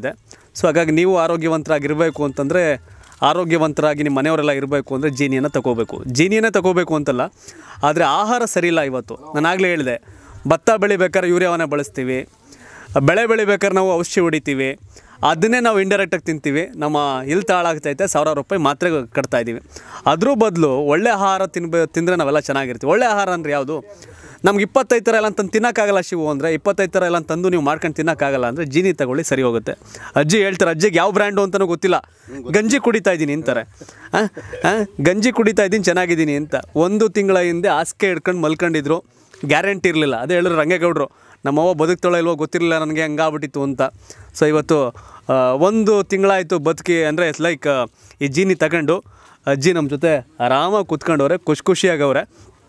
ಸೊ ಹಾಗಾಗಿ ನೀವು ಆರೋಗ್ಯವಂತರಾಗಿರಬೇಕು ಅಂತಂದರೆ ಆರೋಗ್ಯವಂತರಾಗಿ ನಿಮ್ಮ ಮನೆಯವರೆಲ್ಲ ಇರಬೇಕು ಅಂದರೆ ಜೀನಿಯನ್ನು ತಗೋಬೇಕು ಜೀನಿಯನ್ನೇ ತಗೋಬೇಕು ಅಂತಲ್ಲ ಆದರೆ ಆಹಾರ ಸರಿಯಿಲ್ಲ ಇವತ್ತು ನಾನು ಆಗಲೇ ಹೇಳಿದೆ ಭತ್ತ ಬೆಳಿಬೇಕಾದ್ರೆ ಯೂರಿಯಾವನ್ನೇ ಬಳಸ್ತೀವಿ ಬೆಳೆ ಬೆಳಿಬೇಕಾದ್ರೆ ನಾವು ಔಷಧಿ ಹೊಡಿತೀವಿ ಅದನ್ನೇ ನಾವು ಇಂಡೈರೆಕ್ಟಾಗಿ ತಿಂತೀವಿ ನಮ್ಮ ಹೆಲ್ತ್ ಹಾಳಾಗ್ತೈತೆ ಸಾವಿರಾರು ರೂಪಾಯಿ ಮಾತ್ರೆ ಕಟ್ತಾ ಇದ್ದೀವಿ ಅದ್ರ ಬದಲು ಒಳ್ಳೆ ಆಹಾರ ತಿನ್ಬೇ ತಿಂದರೆ ನಾವೆಲ್ಲ ಚೆನ್ನಾಗಿರ್ತೀವಿ ಒಳ್ಳೆ ಆಹಾರ ಅಂದರೆ ಯಾವುದು ನಮ್ಗೆ ಇಪ್ಪತ್ತೈದು ಥರ ಎಲ್ಲ ತಂದು ತಿನ್ನೋಕ್ಕಾಗಲ್ಲ ಶಿವು ಅಂದರೆ ಇಪ್ಪತ್ತೈದು ಥರ ಎಲ್ಲ ತಂದು ನೀವು ಮಾಡ್ಕೊಂಡು ತಿನ್ನೋಕ್ಕಾಗಲ್ಲ ಅಂದರೆ ಜೀನಿ ತಗೊಳ್ಳಿ ಸರಿ ಹೋಗುತ್ತೆ ಅಜ್ಜಿ ಹೇಳ್ತಾರೆ ಅಜ್ಜಿಗೆ ಯಾವ ಬ್ರ್ಯಾಂಡು ಅಂತಲೂ ಗೊತ್ತಿಲ್ಲ ಗಂಜಿ ಕುಡಿತಾ ಇದ್ದೀನಿ ಅಂತಾರೆ ಆ? ಆ? ಗಂಜಿ ಕುಡಿತಾ ಇದ್ದೀನಿ ಚೆನ್ನಾಗಿದ್ದೀನಿ ಅಂತ ಒಂದು ತಿಂಗಳ ಹಿಂದೆ ಹಾಸಿಗೆ ಹಿಡ್ಕೊಂಡು ಮಲ್ಕೊಂಡಿದ್ರು ಗ್ಯಾರಂಟಿ ಇರಲಿಲ್ಲ ಅದೇ ಹೇಳಿದ್ರು ರಂಗೇಗೌಡರು ನಮ್ಮವ್ವ ಬದುಕ್ತಾಳೋ ಇಲ್ವೋ ಗೊತ್ತಿರಲಿಲ್ಲ ನನಗೆ ಹಂಗಾಗ್ಬಿಟ್ಟಿತ್ತು ಅಂತ ಸೊ ಇವತ್ತು ಆ, ಒಂದು ತಿಂಗಳಾಯಿತು ಬದುಕಿ ಅಂದರೆ ಲೈಕ್ ಈ ಜೀನಿ ತಗೊಂಡು ಅಜ್ಜಿ ನಮ್ಮ ಜೊತೆ ಆರಾಮಾಗಿ ಕೂತ್ಕೊಂಡವ್ರೆ ಖುಷಿ ಖುಷಿಯಾಗವ್ರೆ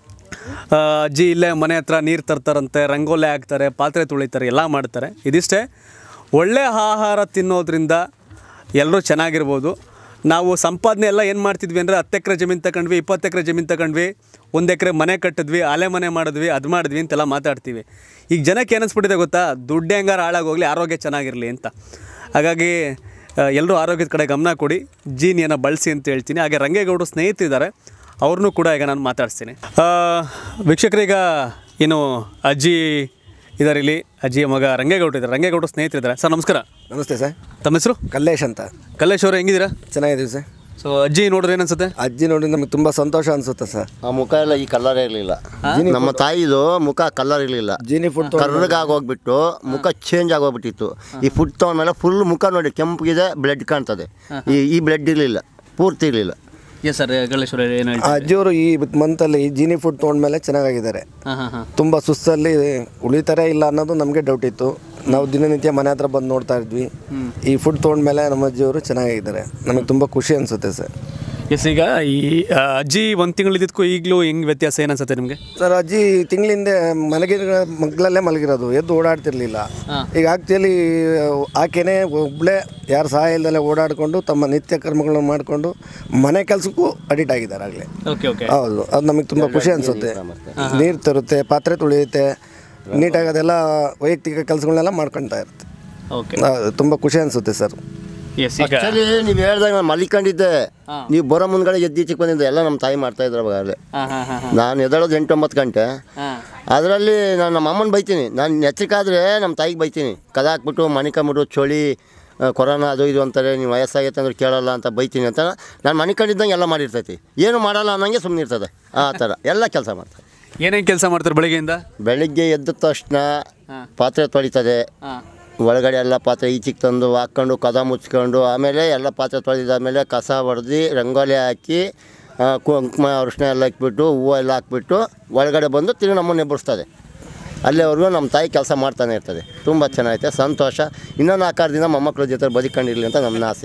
ಆ, ಅಜ್ಜಿ ಇಲ್ಲೇ ಮನೆ ಹತ್ರ ನೀರು ತರ್ತಾರಂತೆ ರಂಗೋಲೆ ಹಾಕ್ತಾರೆ ಪಾತ್ರೆ ತುಳಿತಾರೆ ಎಲ್ಲ ಮಾಡ್ತಾರೆ ಇದಿಷ್ಟೇ ಒಳ್ಳೆ ಆಹಾರ ತಿನ್ನೋದ್ರಿಂದ ಎಲ್ಲರೂ ಚೆನ್ನಾಗಿರ್ಬೋದು ನಾವು ಸಂಪಾದನೆ ಎಲ್ಲ ಏನು ಮಾಡ್ತಿದ್ವಿ ಅಂದರೆ ಹತ್ತು ಎಕರೆ ಜಮೀನು ತಗೊಂಡ್ವಿ ಇಪ್ಪತ್ತು ಎಕರೆ ಜಮೀನು ತಗೊಂಡ್ವಿ ಒಂದು ಎಕರೆ ಮನೆ ಕಟ್ಟಿದ್ವಿ ಆಲೆ ಮನೆ ಮಾಡಿದ್ವಿ ಅದು ಮಾಡಿದ್ವಿ ಅಂತೆಲ್ಲ ಮಾತಾಡ್ತೀವಿ ಈಗ ಜನಕ್ಕೆ ಏನಿಸ್ಬಿಟ್ಟಿದೆ ಗೊತ್ತಾ ದುಡ್ಡು ಹೆಂಗಾರ ಹಾಳಾಗೋಗ್ಲಿ ಆರೋಗ್ಯ ಚೆನ್ನಾಗಿರಲಿ ಅಂತ ಹಾಗಾಗಿ ಎಲ್ಲರೂ ಆರೋಗ್ಯದ ಕಡೆ ಗಮನ ಕೊಡಿ ಜೀನಿಯನ್ನು ಬಳಸಿ ಅಂತ ಹೇಳ್ತೀನಿ ಹಾಗೆ ರಂಗೇಗೌಡರು ಸ್ನೇಹಿತರಿದ್ದಾರೆ ಅವ್ರನ್ನೂ ಕೂಡ ಈಗ ನಾನು ಮಾತಾಡಿಸ್ತೀನಿ ಆ, ವೀಕ್ಷಕರೀಗ ಏನು ಅಜ್ಜಿ ಇದ್ದಾರೆ ಇಲ್ಲಿ ಅಜ್ಜಿಯ ಮಗ ರಂಗೇಗೌಡರು ಇದ್ದಾರೆ ರಂಗೇಗೌಡರು ಸ್ನೇಹಿತರಿದ್ದಾರೆ ಸರ್ ನಮಸ್ಕಾರ ನಮಸ್ತೆ ಸರ್ ತಮ್ಮ ಹೆಸರು ಕಲ್ಲೇಶ್ ಅಂತ ಕಲ್ಲೇಶ್ ಅವರು ಹೆಂಗಿದ್ದೀರಾ ಚೆನ್ನಾಗಿದ್ದೀವಿ ಸರ್ ಸೊ ಅಜ್ಜಿ ನೋಡಿದ್ರೆ ಏನನ್ಸುತ್ತೆ ಅಜ್ಜಿ ನೋಡಿ ನಮಗೆ ತುಂಬ ಸಂತೋಷ ಅನಿಸುತ್ತೆ ಸರ್ ಆ ಮುಖ ಎಲ್ಲ ಈ ಕಲರ್ ಇರಲಿಲ್ಲ ನಮ್ಮ ತಾಯಿದು ಮುಖ ಕಲರ್ ಇರಲಿಲ್ಲ ಜೀನಿ ಫುಡ್ ಕರ್ರಗಾಗೋಗ್ಬಿಟ್ಟು ಮುಖ ಚೇಂಜ್ ಆಗೋಗ್ಬಿಟ್ಟಿತ್ತು ಈ ಫುಡ್ ತೊಗೊಂಡ್ಮೇಲೆ ಫುಲ್ ಮುಖ ನೋಡಿ ಕೆಂಪಗಿದೆ ಬ್ಲಡ್ ಕಾಣ್ತದೆ ಈ ಈ ಬ್ಲಡ್ ಇರಲಿಲ್ಲ ಪೂರ್ತಿ ಇರಲಿಲ್ಲ ಎಸ್ ಸರ್ ಕಲ್ಲೇಶ್ವರ ಏನು ಆ ಅಜ್ಜಿಯವರು ಈ ಮಂತಲ್ಲಿ ಜೀನಿ ಫುಡ್ ತೊಗೊಂಡ್ಮೇಲೆ ಚೆನ್ನಾಗಿದ್ದಾರೆ ಹಾಂ ಹಾಂ ಹಾಂ ತುಂಬ ಸುಸ್ತಲ್ಲಿ ಉಳಿತಾರೆ ಇಲ್ಲ ಅನ್ನೋದು ನಮಗೆ ಡೌಟ್ ಇತ್ತು ನಾವು ದಿನನಿತ್ಯ ಮನೆ ಹತ್ರ ಬಂದು ನೋಡ್ತಾ ಇದ್ವಿ ಈ ಫುಡ್ ತೊಗೊಂಡ್ಮೇಲೆ ನಮ್ಮ ಅಜ್ಜಿಯವರು ಚೆನ್ನಾಗಿದ್ದಾರೆ ನಮಗೆ ತುಂಬ ಖುಷಿ ಅನಿಸುತ್ತೆ ಸರ್ ಎಸ್ ಈಗ ಈ ಆ, ಅಜ್ಜಿ ಒಂದು ತಿಂಗಳಿದ್ದಕ್ಕೂ ಈಗಲೂ ಹೆಂಗೆ ವ್ಯತ್ಯಾಸ ಏನನ್ಸುತ್ತೆ ನಿಮಗೆ ಸರ್ ಅಜ್ಜಿ ತಿಂಗಳಿಂದ ಮಲಗಿರೋ ಮಗ್ಲಲ್ಲೇ ಮಲಗಿರೋದು ಎದ್ದು ಓಡಾಡ್ತಿರ್ಲಿಲ್ಲ ಈಗ ಆಕ್ಚುಲಿ ಆಕೆನೇ ಒಬ್ಬಳೇ ಯಾರು ಸಹಾಯ ಇಲ್ದಲೆ ಓಡಾಡಿಕೊಂಡು ತಮ್ಮ ನಿತ್ಯ ಕರ್ಮಗಳನ್ನು ಮಾಡಿಕೊಂಡು ಮನೆ ಕೆಲಸಕ್ಕೂ ಅಡಿಟ್ ಆಗಿದ್ದಾರೆ ಆಗಲೇ ಓಕೆ ಓಕೆ ಹೌದು ಅದು ನಮಗೆ ತುಂಬ ಖುಷಿ ಅನಿಸುತ್ತೆ ನೀರು ತರುತ್ತೆ ಪಾತ್ರೆ ತುಳಿಯುತ್ತೆ ನೀಟಾಗಿ ಅದೆಲ್ಲ ವೈಯಕ್ತಿಕ ಕೆಲಸಗಳನ್ನೆಲ್ಲ ಮಾಡ್ಕೊಳ್ತಾ ಇರುತ್ತೆ ಓಕೆ ತುಂಬ ಖುಷಿ ಅನಿಸುತ್ತೆ ಸರ್ ಎಸ್ ಈಗ ಆಕ್ಚುಲಿ ನೀವು ಹೇಳ್ದಾಗ ನಾನು ಮಲಿಕೊಂಡಿದ್ದೆ ನೀವು ಬರೋ ಮುಂದ್ಗಡೆ ಎದ್ದೀಚೆಗೆ ಬಂದಿದ್ದೆ ಎಲ್ಲ ನಮ್ಮ ತಾಯಿ ಮಾಡ್ತಾ ಇದ್ರು ಅವಾಗ ಅಲ್ಲೇ ಹಾಂ ಹಾಂ ಹಾಂ ನಾನು ಎದ್ದೇಳೋದು ಎಂಟು ಒಂಬತ್ತು ಗಂಟೆ ಹಾಂ ಅದರಲ್ಲಿ ನಾನು ನಮ್ಮ ಅಮ್ಮನ ಬೈತೀನಿ ನಾನು ಎಚ್ಚರಿಕಾದ್ರೆ ನಮ್ಮ ತಾಯಿಗೆ ಬೈತೀನಿ ಕದ ಹಾಕ್ಬಿಟ್ಟು ಮಣಿಕೊಂಬಿಟ್ಟು ಚಳಿ ಆ, ಕೊರೋನಾ ಅದು ಇದು ಅಂತಾರೆ ನೀವು ವಯಸ್ಸಾಗೈತೆ ಅಂದ್ರೆ ಕೇಳಲ್ಲ ಅಂತ ಬೈತೀನಿ ಅಂತ ನಾನು ಮಣಿಕೊಂಡಿದ್ದಂಗೆ ಎಲ್ಲ ಮಾಡಿರ್ತೈತಿ ಏನು ಮಾಡಲ್ಲ ಅನ್ನಂಗೆ ಸುಮ್ಮನೆ ಇರ್ತದೆ ಆ ಥರ ಎಲ್ಲ ಕೆಲಸ ಮಾಡ್ತಾರೆ ಏನೇನು ಕೆಲಸ ಮಾಡ್ತಾರೆ ಬೆಳಗ್ಗೆಯಿಂದ ಬೆಳಿಗ್ಗೆ ಎದ್ದ ತಕ್ಷಣ ಪಾತ್ರೆ ತೊಳಿತದೆ ಹಾಂ ಒಳಗಡೆ ಎಲ್ಲ ಪಾತ್ರೆ ಈಚೆಗೆ ತಂದು ಹಾಕ್ಕೊಂಡು ಕದ ಮುಚ್ಕೊಂಡು ಆಮೇಲೆ ಎಲ್ಲ ಪಾತ್ರೆ ತೊಳೆದಾದ್ಮೇಲೆ ಕಸ ಹೊಡೆದು ರಂಗೋಲಿ ಹಾಕಿ ಆ, ಕುಂಕುಮ ಅರಿಶಿನ ಎಲ್ಲ ಹಾಕ್ಬಿಟ್ಟು ಹೂವು ಎಲ್ಲ ಹಾಕ್ಬಿಟ್ಟು ಒಳಗಡೆ ಬಂದು ತಿರುಗಿ ನಮ್ಮನ್ನು ಎಬ್ಬರಿಸ್ತದೆ ಅಲ್ಲಿವರೆಗೂ ನಮ್ಮ ತಾಯಿ ಕೆಲಸ ಮಾಡ್ತಾನೆ ಇರ್ತದೆ ತುಂಬ ಚೆನ್ನಾಗೈತೆ ಸಂತೋಷ ಇನ್ನೊಂದು ನಾಲ್ಕಾರು ದಿನ ಮೊಮ್ಮಕ್ಳ ಜೊತೆ ಬದುಕೊಂಡಿರಲಿ ಅಂತ ನಮ್ಮ ಆಸೆ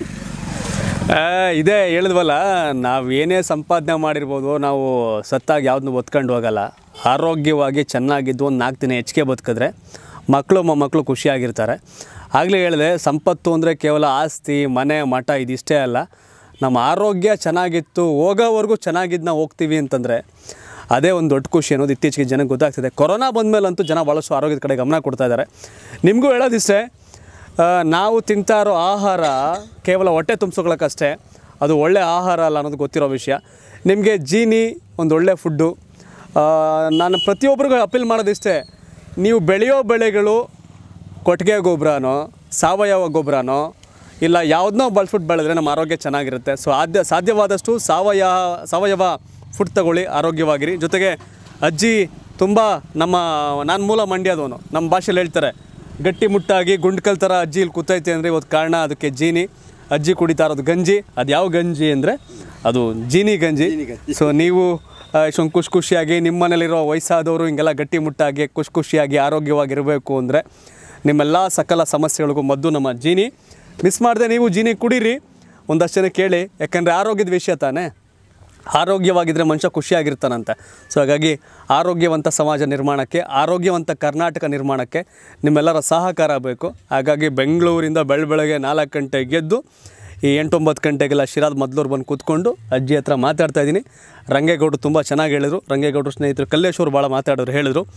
ಆ, ಇದೇ ಹೇಳಿದ್ವಲ್ಲ ನಾವು ಏನೇ ಸಂಪಾದನೆ ಮಾಡಿರ್ಬೋದು ನಾವು ಸತ್ತಾಗ ಯಾವ್ದನ್ನು ಒತ್ಕೊಂಡು ಹೋಗಲ್ಲ ಆರೋಗ್ಯವಾಗಿ ಚೆನ್ನಾಗಿದ್ದು ಒಂದು ನಾಲ್ಕು ದಿನ ಹೆಚ್ಚಿಗೆ ಬದುಕಿದ್ರೆ ಮಕ್ಕಳು ಮೊಮ್ಮಕ್ಕಳು ಖುಷಿಯಾಗಿರ್ತಾರೆ ಆಗಲೇ ಹೇಳಿದೆ ಸಂಪತ್ತು ಅಂದರೆ ಕೇವಲ ಆಸ್ತಿ ಮನೆ ಮಠ ಇದಿಷ್ಟೇ ಅಲ್ಲ ನಮ್ಮ ಆರೋಗ್ಯ ಚೆನ್ನಾಗಿತ್ತು ಹೋಗೋವರೆಗೂ ಚೆನ್ನಾಗಿದ್ದು ನಾವು ಹೋಗ್ತೀವಿ ಅಂತಂದರೆ ಅದೇ ಒಂದು ದೊಡ್ಡ ಖುಷಿ ಅನ್ನೋದು ಇತ್ತೀಚೆಗೆ ಜನಕ್ಕೆ ಗೊತ್ತಾಗ್ತಿದೆ ಕೊರೋನಾ ಬಂದಮೇಲಂತೂ ಜನ ಭಾಳಷ್ಟು ಆರೋಗ್ಯದ ಕಡೆ ಗಮನ ಕೊಡ್ತಾ ಇದ್ದಾರೆ ನಿಮಗೂ ಹೇಳೋದಿಷ್ಟೇ ಆ, ನಾವು ತಿಂತಾ ಇರೋ ಆಹಾರ ಕೇವಲ ಹೊಟ್ಟೆ ತುಂಬಿಸ್ಕೊಳ್ಳೋಕ್ಕಷ್ಟೇ ಅದು ಒಳ್ಳೆ ಆಹಾರ ಅಲ್ಲ ಅನ್ನೋದು ಗೊತ್ತಿರೋ ವಿಷಯ ನಿಮಗೆ ಜೀನಿ ಒಂದು ಒಳ್ಳೆ ಫುಡ್ಡು ಆ, ನಾನು ಪ್ರತಿಯೊಬ್ಬರಿಗೂ ಅಪೀಲ್ ಮಾಡೋದಿಷ್ಟೇ ನೀವು ಬೆಳೆಯೋ ಬೆಳೆಗಳು ಕೊಟ್ಟಿಗೆ ಗೊಬ್ಬರನೋ ಸಾವಯವ ಗೊಬ್ಬರನೋ ಇಲ್ಲ ಯಾವುದನ್ನೋ ಬಳಸ್ಬಿಟ್ಟು ಬೆಳೆದ್ರೆ ನಮ್ಮ ಆರೋಗ್ಯ ಚೆನ್ನಾಗಿರುತ್ತೆ ಸೊ ಆದ್ಯ ಸಾಧ್ಯವಾದಷ್ಟು ಸಾವಯವ ಸಾವಯವ ಫುಡ್ ತಗೊಳ್ಳಿ ಆರೋಗ್ಯವಾಗಿರಿ ಜೊತೆಗೆ ಅಜ್ಜಿ ತುಂಬ ನಮ್ಮ ನಾನು ಮೂಲ ಮಂಡ್ಯದವನು ನಮ್ಮ ಭಾಷೆಯಲ್ಲಿ ಹೇಳ್ತಾರೆ ಗಟ್ಟಿ ಮುಟ್ಟಾಗಿ ಗುಂಡ್ಕಲ್ ಥರ ಅಜ್ಜಿ ಇಲ್ಲಿ ಕೂತೈತೆ ಅಂದರೆ ಇವತ್ತು ಕಾರಣ ಅದಕ್ಕೆ ಜೀನಿ ಅಜ್ಜಿ ಕುಡಿತಾ ಇರೋದು ಗಂಜಿ ಅದು ಯಾವ ಗಂಜಿ ಅಂದರೆ ಅದು ಜೀನಿ ಗಂಜಿ ಸೊ ನೀವು ಆ, ಇಷ್ಟೊಂದು ಖುಷಿ ಖುಷಿಯಾಗಿ ನಿಮ್ಮ ಮನೇಲಿರೋ ವಯಸ್ಸಾದವರು ಹಿಂಗೆಲ್ಲ ಗಟ್ಟಿ ಮುಟ್ಟಾಗಿ ಖುಷಿ ಖುಷಿಯಾಗಿ ಆರೋಗ್ಯವಾಗಿರಬೇಕು ಅಂದರೆ ನಿಮ್ಮೆಲ್ಲ ಸಕಲ ಸಮಸ್ಯೆಗಳಿಗೂ ಮದ್ದು ನಮ್ಮ ಜೀನಿ ಮಿಸ್ ಮಾಡದೆ ನೀವು ಜೀನಿ ಕುಡೀರಿ ಒಂದಷ್ಟು ಜನ ಕೇಳಿ ಯಾಕಂದರೆ ಆರೋಗ್ಯದ ವಿಷಯ ತಾನೇ ಆರೋಗ್ಯವಾಗಿದ್ದರೆ ಮನುಷ್ಯ ಖುಷಿಯಾಗಿರ್ತಾನಂತೆ ಸೊ ಹಾಗಾಗಿ ಆರೋಗ್ಯವಂತ ಸಮಾಜ ನಿರ್ಮಾಣಕ್ಕೆ ಆರೋಗ್ಯವಂತ ಕರ್ನಾಟಕ ನಿರ್ಮಾಣಕ್ಕೆ ನಿಮ್ಮೆಲ್ಲರ ಸಹಕಾರ ಬೇಕು ಹಾಗಾಗಿ ಬೆಂಗಳೂರಿಂದ ಬೆಳ ಬೆಳಗ್ಗೆ ನಾಲ್ಕು ಗಂಟೆಗೆ ಗೆದ್ದು ಈ ಎಂಟೊಂಬತ್ತು ಗಂಟೆಗೆಲ್ಲ ಶಿರಾದ ಮೊದಲೂರು ಬಂದು ಕೂತ್ಕೊಂಡು ಅಜ್ಜಿ ಹತ್ರ ಮಾತಾಡ್ತಾ ಇದ್ದೀನಿ ರಂಗೇಗೌಡರು ತುಂಬ ಚೆನ್ನಾಗಿ ಹೇಳಿದರು ರಂಗೇಗೌಡರು ಸ್ನೇಹಿತರು ಕಲ್ಲೇಶ್ವರು ಭಾಳ ಮಾತಾಡೋರು ಹೇಳಿದರು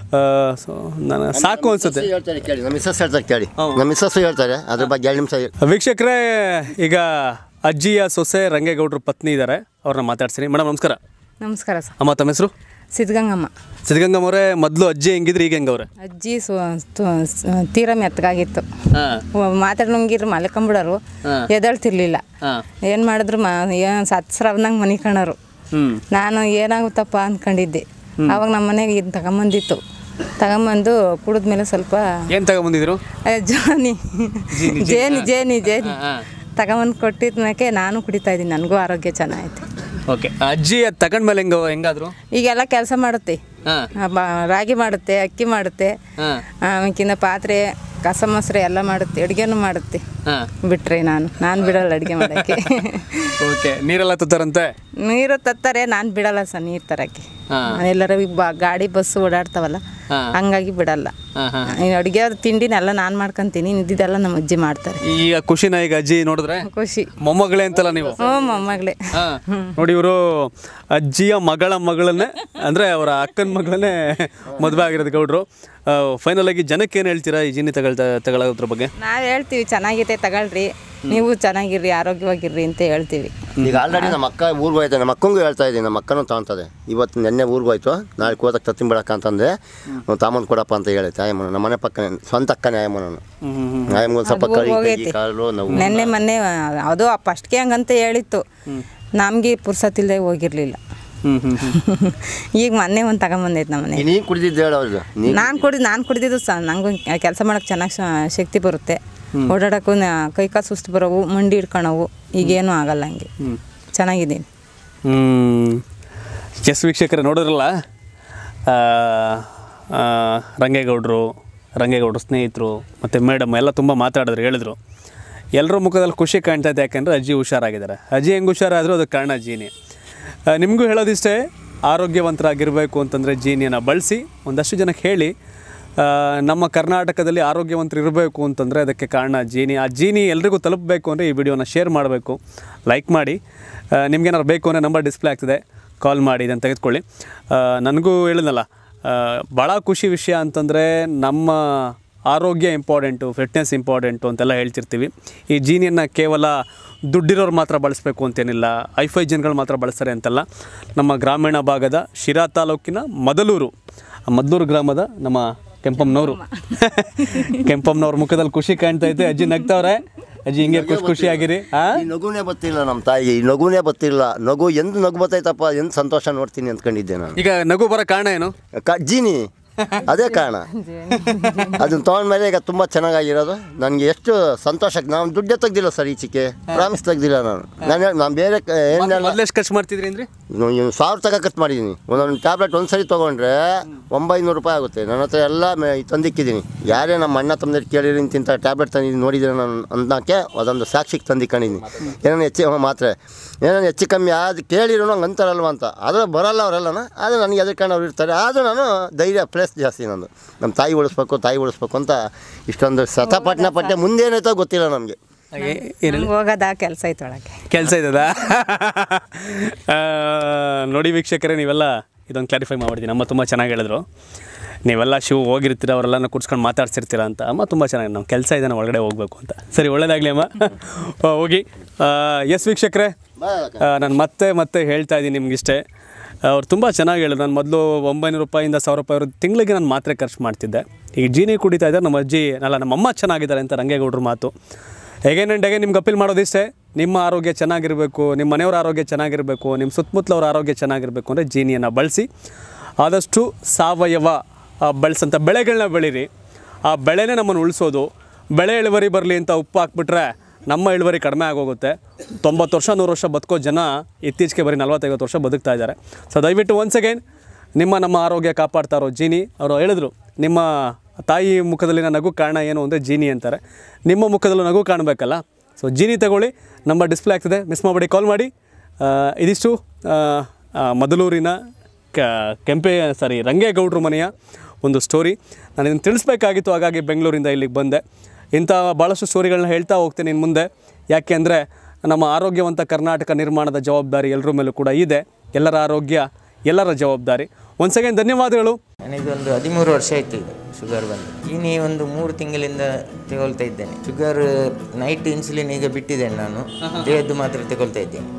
ಸೊ ನಾನು ಸಾಕು ಅನಿಸುತ್ತೆ ಹೇಳ್ತಾರೆ ಕೇಳಿ ನಮ್ಮ ಮಿಸ್ಸಸ್ ಹೇಳ್ತಾರೆ ಕೇಳಿ ನಮ್ಮ ಮಿಸ್ಸಸ್ ಹೇಳ್ತಾರೆ ಅದ್ರ ಬಗ್ಗೆ ಎರಡು ನಿಮಿಷ ವೀಕ್ಷಕರೇ ಈಗ ಅಜ್ಜಿಯ ಸೊಸೆ ರಂಗೇಗೌಡರು ಪತ್ನಿ ಇದ್ದಾರೆ ಅವ್ರನ್ನ ಮಾತಾಡ್ತೀನಿ ಮೇಡಮ್ ನಮಸ್ಕಾರ ನಮಸ್ಕಾರ ಸರ್ ಅಮ್ಮ ತಮ್ಮ ಹೆಸರು ಸಿದ್ಧಗಂಗಮ್ಮ ಸಿದ್ಧಗಂಗಮ್ಮ ಅವರೇ ಮೊದಲು ಅಜ್ಜಿ ಹೆಂಗಿದ್ರು ಈಗ ಹೆಂಗವ್ರೆ ಅಜ್ಜಿ ಸು ತು- ಸ್- ತೀರಾ ಮೆತ್ತಗಾಗಿತ್ತು ಹಾಂ ಮಾತಾಡೋಂಗಿರು ಮಲ್ಕೊಂಬಿಡೋರು ಎದಳ್ತಿರ್ಲಿಲ್ಲ ಏನು ಮಾಡಿದ್ರು ಮ ಏನು ಸತ್ಸ್ರವ್ನಂಗೆ ಮನೆ ಕಣರು ಹ್ಞೂ ನಾನು ಏನಾಗುತ್ತಪ್ಪ ಅಂದ್ಕೊಂಡಿದ್ದೆ ಅವಾಗ ನಮ್ಮ ಮನೆಗೆ ಇದನ್ನ ತಗೊಂಬಂದಿತ್ತು ತಗೊಂಬಂದು ಕುಡಿದ್ಮೇಲೆ ಸ್ವಲ್ಪ ಏನು ತಗೊಂಬಂದಿದ್ರು ಆ, ಜೋನಿ ಜೇನಿ ಜೇನಿ ಜೇನಿ ತಗೊಂಬಂದು ಕೊಟ್ಟಿದ್ಮೇಲೆ ನಾನು ಕುಡಿತಾ ಇದ್ದೀನಿ ನನಗೂ ಆರೋಗ್ಯ ಚೆನ್ನಾಗೈತೆ ಓಕೆ ಅಜ್ಜಿ ಅದು ತಗೊಂಡ್ಮೇಲೆ ಹೆಂಗ ಹೆಂಗಾದ್ರು ಈಗೆಲ್ಲ ಕೆಲಸ ಮಾಡುತ್ತೆ ಹಾಂ ಆ, ಬ- ರಾಗಿ ಮಾಡುತ್ತೆ ಅಕ್ಕಿ ಮಾಡುತ್ತೆ ಹಾಂ ಆಮೇಕಿಂದ ಪಾತ್ರೆ ಕಸ ಮೊಸರೆ ಎಲ್ಲ ಮಾಡುತ್ತೆ ಅಡುಗೆನೂ ಮಾಡುತ್ತೆ ಹಾಂ ಬಿಟ್ರೆ ನಾನು ನಾನು ಬಿಡಲ್ಲ ಅಡುಗೆ ಮಾಡೋಕ್ಕೆ ಓಕೆ ನೀರೆಲ್ಲ ತತ್ತಾರಂತೆ ನೀರು ತತ್ತಾರೆ ನಾನು ಬಿಡಲ್ಲ ಸರ್ ನೀರು ತರಕ್ಕೆ ಎಲ್ಲರೂ ಈಗ ಬ ಗಾಡಿ ಬಸ್ಸು ಓಡಾಡ್ತಾವಲ್ಲ ಹಂಗಾಗಿ ಬಿಡಲ್ಲ ಹಾಂ ಹಾಂ ಅಡುಗೆ ತಿಂಡಿನೆಲ್ಲ ನಾನು ಮಾಡ್ಕೊತೀನಿ ಇದ್ದಿದ್ದೆಲ್ಲ ನಮ್ಮ ಅಜ್ಜಿ ಮಾಡ್ತಾರೆ ಈಗ ಖುಷಿನ ಈಗ ಅಜ್ಜಿ ನೋಡಿದ್ರೆ ಖುಷಿ ಮೊಮ್ಮಗಳೇ ಅಂತಲ್ಲ ನೀವು ಹ್ಞೂ ಮೊಮ್ಮಗಳೇ ಹಾ. ನೋಡಿ ಇವರು ಅಜ್ಜಿಯ ಮಗಳ ಮಗಳನ್ನೇ ಅಂದ್ರೆ ಅವರ ಅಕ್ಕನ ಮಗಳನ್ನೇ ಮದುವೆ ಆಗಿರೋದು ಗೌಡ್ರು ಫೈನಲ್ ಆಗಿ ಜನಕ್ಕೆ ಏನು ಹೇಳ್ತೀರಾ ಈ ಜೀನಿ ತಗೊಳ್ತಾ ತಗೊಳ್ಳೋದ್ರ ಬಗ್ಗೆ ನಾವು ಹೇಳ್ತೀವಿ ಚೆನ್ನಾಗಿದೆ ತಗೊಳ್ರಿ ನೀವು ಚೆನ್ನಾಗಿರ್ರಿ ಆರೋಗ್ಯವಾಗಿರ್ರಿ ಅಂತ ಹೇಳ್ತೀವಿ ಈಗ ಆಲ್ರೆಡಿ ನಮ್ಮ ಅಕ್ಕ ಊರಿಗೆ ಹೋಯ್ತು ನಮ್ಮ ಅಕ್ಕಂಗೂ ಹೇಳ್ತಾ ಇದ್ದೀನಿ ನಮ್ಮ ಅಕ್ಕನೂ ತಗೊಂತದೆ ಇವತ್ತು ನೆನ್ನೆ ಊರಿಗೆ ಹೋಯ್ತು ನಾಳೆ ಕೋದಕ್ಕೆ ತತ್ತಿನ ಬಿಡಕ್ಕ ಅಂತಂದೆ ತಾಮನ್ ಕೊಡಪ್ಪ ಅಂತ ಹೇಳುತ್ತೆ ಆಯಮ್ಮನ ನಮ್ಮ ಮನೆ ಪಕ್ಕ ಸ್ವಂತ ಅಕ್ಕನೇ ಆಯಮ್ಮನ ಆಯಮ್ಮನ ಸ್ವಲ್ಪ ಅದು ಕೈ ಕೈ ಹೋಗೈತೆ. ಕಾಲು ನೋವು ನೆನ್ನೆ ಮೊನ್ನೆ ಅದು ಫಸ್ಟ್ಗೆ ಹಂಗಂತ ಹೇಳಿತ್ತು ನಮಗೆ ಪುರ್ಸತ್ತಿಲ್ಲದೆ ಹೋಗಿರ್ಲಿಲ್ಲ ಹ್ಮ್ ಹ್ಮ್ ಹ್ಮ್ ಈಗ ಮೊನ್ನೆ ಒಂದು ತಗೊಂಬಂದೈತೆ ನಮ್ಮ ಮನೆ ನೀನು ಕುಡಿದಿದ್ದು ಹೇಳು ಅವ್ರಿಗೆ ನೀ ನಾನು ಕುಡಿದು ನಾನು ಕುಡಿದಿದ್ದು ಸಹ ನನಗೂ ಕೆಲಸ ಮಾಡೋಕೆ ಚೆನ್ನಾಗಿ ಶಕ್ತಿ ಬರುತ್ತೆ ಓಡಾಡೋಕ್ಕೂ ಕೈ ಕಾಲು ಸುಸ್ತು ಬರೋವು ಮಂಡಿ ಹಿಡ್ಕೊಳವು ಈಗೇನೂ ಆಗಲ್ಲ ಹಂಗೆ ಚೆನ್ನಾಗಿದ್ದೀನಿ ಹ್ಮ್ ಎಸ್ ವೀಕ್ಷಕರೇ ನೋಡಿದ್ರಲ್ಲ ಆ, ಆ, ರಂಗೇಗೌಡರು ರಂಗೇಗೌಡರು ಸ್ನೇಹಿತರು ಮತ್ತು ಮೇಡಮ್ ಎಲ್ಲ ತುಂಬ ಮಾತಾಡಿದ್ರು ಹೇಳಿದ್ರು ಎಲ್ಲರ ಮುಖದಲ್ಲಿ ಖುಷಿ ಕಾಣ್ತಾ ಇದೆ ಯಾಕಂದರೆ ಅಜ್ಜಿ ಹುಷಾರಾಗಿದ್ದಾರೆ ಅಜ್ಜಿ ಹೆಂಗೆ ಹುಷಾರಾದರೂ ಅದಕ್ಕೆ ಕಾರಣ ಜೀನಿ ಆ, ನಿಮಗೂ ಹೇಳೋದಿಷ್ಟೇ ಆರೋಗ್ಯವಂತರಾಗಿರಬೇಕು ಅಂತಂದರೆ ಜೀನಿಯನ್ನು ಬಳಸಿ ಒಂದಷ್ಟು ಜನಕ್ಕೆ ಹೇಳಿ ಆ, ನಮ್ಮ ಕರ್ನಾಟಕದಲ್ಲಿ ಆರೋಗ್ಯವಂತರು ಇರಬೇಕು ಅಂತಂದರೆ ಅದಕ್ಕೆ ಕಾರಣ ಜೀನಿ ಆ ಜೀನಿ ಎಲ್ರಿಗೂ ತಲುಪಬೇಕು ಅಂದರೆ ಈ ವಿಡಿಯೋನ ಶೇರ್ ಮಾಡಬೇಕು ಲೈಕ್ ಮಾಡಿ ನಿಮ್ಗೇನಾದ್ರು ಬೇಕು ಅಂದರೆ ನಂಬರ್ ಡಿಸ್ಪ್ಲೇ ಆಗ್ತದೆ ಕಾಲ್ ಮಾಡಿ ಇದನ್ನು ತೆಗೆದುಕೊಳ್ಳಿ ಆ, ನನಗೂ ಹೇಳಿದ್ನಲ್ಲ ಆ, ಭಾಳ ಖುಷಿ ವಿಷಯ ಅಂತಂದರೆ ನಮ್ಮ ಆರೋಗ್ಯ ಇಂಪಾರ್ಟೆಂಟು ಫಿಟ್ನೆಸ್ ಇಂಪಾರ್ಟೆಂಟು ಅಂತೆಲ್ಲ ಹೇಳ್ತಿರ್ತೀವಿ ಈ ಜೀನಿಯನ್ನು ಕೇವಲ ದುಡ್ಡಿರೋರು ಮಾತ್ರ ಬಳಸಬೇಕು ಅಂತೇನಿಲ್ಲ ಐಫೈ ಜನಗಳು ಮಾತ್ರ ಬಳಸ್ತಾರೆ ಅಂತಲ್ಲ ನಮ್ಮ ಗ್ರಾಮೀಣ ಭಾಗದ ಶಿರಾ ತಾಲೂಕಿನ ಮದಲೂರು ಆ ಮದಲೂರು ಗ್ರಾಮದ ನಮ್ಮ ಕೆಂಪಮ್ಮನವರು ಕೆಂಪಮ್ಮನವ್ರ ಮುಖದಲ್ಲಿ ಖುಷಿ ಕಾಣ್ತಾ ಐತೆ ಅಜ್ಜಿ ನಗ್ತಾವ್ರೆ ಅಜ್ಜಿ ಹಿಂಗೆ ಖುಷಿ ಖುಷಿಯಾಗಿರಿ ಹಾಂ ಈ ನಗುನೇ ಬತ್ತಿಲ್ಲ ನಮ್ಮ ತಾಯಿ ಈ ನಗುನೇ ಬತ್ತಿಲ್ಲ ನಗು ಎಂದು ನಗು ಬತ್ತೈತಪ್ಪ ಎಂದು ಸಂತೋಷ ನೋಡ್ತೀನಿ ಅಂದ್ಕೊಂಡಿದ್ದೆ ನಾನು ಈಗ ನಗು ಬರೋ ಕಾರಣ ಏನು ಕ- ಜೀನಿ ಅದೇ ಕಾರಣ ಅದನ್ನ ತೊಗೊಂಡ್ಮೇಲೆ ಈಗ ತುಂಬ ಚೆನ್ನಾಗಿರೋದು ನನಗೆ ಎಷ್ಟು ಸಂತೋಷ ನಾನು ದುಡ್ಡೇ ತೆಗ್ದಿಲ್ಲ ಸರ್ ಈಚೆಗೆ ಪ್ರಾಮಿಸ್ ತೆಗ್ದಿಲ್ಲ ನಾನು ನಾನು ನಾನು ಬೇರೆ ಕ- ಏನೆಲ್ಲ ಮೊದಲು ಎಷ್ಟು ಖರ್ಚು ಮಾಡ್ತಿದ್ರಿ ಅಂದ್ರೆ ಇನ್ನು ಇನ್ನು ಸಾವಿರ ತಗ ಖರ್ಚು ಮಾಡಿದ್ದೀನಿ ಒಂದೊಂದು ಟ್ಯಾಬ್ಲೆಟ್ ಒಂದು ಸರಿ ತೊಗೊಂಡ್ರೆ ಒಂಬೈನೂರು ರೂಪಾಯಿ ಆಗುತ್ತೆ ನನ್ನ ಹತ್ರ ಎಲ್ಲ ಮೆ ತಂದಿಕ್ಕಿದ್ದೀನಿ ಯಾರೇ ನಮ್ಮ ಅಣ್ಣ ತಮ್ಮದಿರು ಕೇಳಿರಿ ಇಂತಿಂಥ ಟ್ಯಾಬ್ಲೆಟ್ ತಂದಿದ್ದೀನಿ ನೋಡಿದ್ರೆ ನಾನು ಅನ್ನೋಕ್ಕೆ ಅದೊಂದು ಸಾಕ್ಷಿಗೆ ತಂದಿಕೊಂಡಿದ್ದೀನಿ ಏನೇನು ಹೆಚ್ಚು ಮಾತ್ರೆ ಏನೇನು ಹೆಚ್ಚು ಕಮ್ಮಿ ಅದು ಕೇಳಿರೋ ನಂಗೆ ಅಂತಾರಲ್ವ ಅಂತ ಆದರೆ ಬರಲ್ಲ ಅವರೆಲ್ಲನ ಆದರೆ ನನಗೆ ಎದ್ರ ಕಾರಣ ಅವ್ರು ಇರ್ತಾರೆ ಆದರೂ ನಾನು ಧೈರ್ಯ ಪ್ಲೇಸ್ ಜಾಸ್ತಿ ನಂದು ನಮ್ಮ ತಾಯಿ ಉಳಿಸ್ಬೇಕು ತಾಯಿ ಉಳಿಸ್ಬೇಕು ಅಂತ ಇಷ್ಟೊಂದು ಶತಪಟ್ನ ಪಟ್ಟೆ ಮುಂದೇನಾಯ್ತೋ ಗೊತ್ತಿಲ್ಲ ನಮಗೆ ನಂಗೆ ಹೋಗೋದ ಕೆಲಸ ಐತೆ ಒಳಗೆ ಕೆಲಸ ಇದ್ದದ ನೋಡಿ ವೀಕ್ಷಕರೇ ನೀವೆಲ್ಲ ಇದೊಂದು ಕ್ಲಾರಿಫೈ ಮಾಡ್ಬಿಡ್ತೀನಿ ಅಮ್ಮ ತುಂಬ ಚೆನ್ನಾಗಿ ಹೇಳಿದ್ರು ನೀವೆಲ್ಲ ಶಿವ್ ಹೋಗಿರ್ತೀರ ಅವರೆಲ್ಲ ಕೂರ್ಸ್ಕೊಂಡು ಮಾತಾಡ್ಸಿರ್ತೀರ ಅಂತ ಅಮ್ಮ ತುಂಬ ಚೆನ್ನಾಗಿ ನಾವು ಕೆಲಸ ಇದೆ ನಾವು ಒಳಗಡೆ ಹೋಗಬೇಕು ಅಂತ ಸರಿ ಒಳ್ಳೇದಾಗಲಿ ಅಮ್ಮ ಆ, ಹೋಗಿ ಎಸ್ ವೀಕ್ಷಕರೇ ನಾನು ಮತ್ತೆ ಮತ್ತೆ ಹೇಳ್ತಾ ಇದ್ದೀನಿ ನಿಮಗಿಷ್ಟೇ ಅವ್ರು ತುಂಬ ಚೆನ್ನಾಗಿ ಹೇಳಿದ್ರು ನಾನು ಮೊದಲು ಒಂಬೈನೂರು ರೂಪಾಯಿಂದ ಸಾವಿರ ರೂಪಾಯಿ ತಿಂಗಳಿಗೆ ನಾನು ಮಾತ್ರೆ ಖರ್ಚು ಮಾಡ್ತಿದ್ದೆ ಈಗ ಜೀನಿ ಕುಡಿತಾ ಇದ್ದಾರೆ ನಮ್ಮ ಅಜ್ಜಿ ಅಲ್ಲ ನಮ್ಮ ಅಮ್ಮ ಚೆನ್ನಾಗಿದ್ದಾರೆ ಅಂತ ರಂಗೇಗೌಡ್ರ ಮಾತು ಹೇಗೇನು ಹೇಗೆ ನಿಮ್ಗೆ ಅಪೀಲ್ ಮಾಡೋದಿಷ್ಟೇ ನಿಮ್ಮ ಆರೋಗ್ಯ ಚೆನ್ನಾಗಿರಬೇಕು ನಿಮ್ಮ ಮನೆಯವರ ಆರೋಗ್ಯ ಚೆನ್ನಾಗಿರಬೇಕು ನಿಮ್ಮ ಸುತ್ತಮುತ್ತಲವ್ರ ಆರೋಗ್ಯ ಚೆನ್ನಾಗಿರಬೇಕು ಅಂದರೆ ಜೀನಿಯನ್ನು ಬಳಸಿ ಆದಷ್ಟು ಸಾವಯವ ಆ, ಬಳಸಂಥ ಬೆಳೆಗಳನ್ನ ಬೆಳೀರಿ ಆ ಬೆಳೆನೇ ನಮ್ಮನ್ನು ಉಳಿಸೋದು ಬೆಳೆ ಇಳುವರಿ ಬರಲಿ ಅಂತ ಉಪ್ಪು ಹಾಕ್ಬಿಟ್ರೆ ನಮ್ಮ ಇಳುವರಿ ಕಡಿಮೆ ಆಗೋಗುತ್ತೆ ತೊಂಬತ್ತು ವರ್ಷ ನೂರು ವರ್ಷ ಬದುಕೋ ಜನ ಇತ್ತೀಚೆಗೆ ಬರೀ ನಲ್ವತ್ತೈವತ್ತು ವರ್ಷ ಬದುಕ್ತಾ ಇದ್ದಾರೆ ಸೊ ದಯವಿಟ್ಟು ಒನ್ಸ್ ಅಗೈನ್ ನಿಮ್ಮ ನಮ್ಮ ಆರೋಗ್ಯ ಕಾಪಾಡ್ತಾ ಇರೋ ಜೀನಿ ಅವರು ಹೇಳಿದ್ರು ನಿಮ್ಮ ತಾಯಿ ಮುಖದಲ್ಲಿನ ನಗು ಕಾರಣ ಏನು ಅಂದರೆ ಜೀನಿ ಅಂತಾರೆ ನಿಮ್ಮ ಮುಖದಲ್ಲೂ ನಗು ಕಾಣಬೇಕಲ್ಲ ಸೊ ಜೀನಿ ತಗೊಳ್ಳಿ ನಂಬರ್ ಡಿಸ್ಪ್ಲೇ ಆಗ್ತದೆ ಮಿಸ್ ಮಾಡಬೇಡಿ ಕಾಲ್ ಮಾಡಿ ಆ, ಇದಿಷ್ಟು ಆ, ಆ, ಮದಲೂರಿನ ಕ ಕೆಂಪೆ ಸಾರಿ ರಂಗೇಗೌಡ್ರ ಮನೆಯ ಒಂದು ಸ್ಟೋರಿ ನಾನು ಇದನ್ನು ತಿಳಿಸ್ಬೇಕಾಗಿತ್ತು ಹಾಗಾಗಿ ಬೆಂಗಳೂರಿಂದ ಇಲ್ಲಿಗೆ ಬಂದೆ ಇಂಥ ಭಾಳಷ್ಟು ಸ್ಟೋರಿಗಳನ್ನ ಹೇಳ್ತಾ ಹೋಗ್ತೀನಿ ಇನ್ನು ಮುಂದೆ ಯಾಕೆ ಅಂದರೆ ನಮ್ಮ ಆರೋಗ್ಯವಂತ ಕರ್ನಾಟಕ ನಿರ್ಮಾಣದ ಜವಾಬ್ದಾರಿ ಎಲ್ಲರ ಮೇಲೂ ಕೂಡ ಇದೆ ಎಲ್ಲರ ಆರೋಗ್ಯ ಎಲ್ಲರ ಜವಾಬ್ದಾರಿ ಒಂದು ಸೆಕೆಂಡ್ ಧನ್ಯವಾದಗಳು ನನಗೊಂದು ಹದಿಮೂರು ವರ್ಷ ಆಯಿತು ಇದು ಶುಗರ್ ಬಂದು ಇನ್ನು ಒಂದು ಮೂರು ತಿಂಗಳಿಂದ ತಗೊಳ್ತಾ ಇದ್ದೇನೆ ಶುಗರ್ ನೈಟ್ ಇನ್ಸುಲಿನ್ ಈಗ ಬಿಟ್ಟಿದ್ದೇನೆ ನಾನು ದೇಹದ್ದು ಮಾತ್ರ ತಗೊಳ್ತಾ ಇದ್ದೇನೆ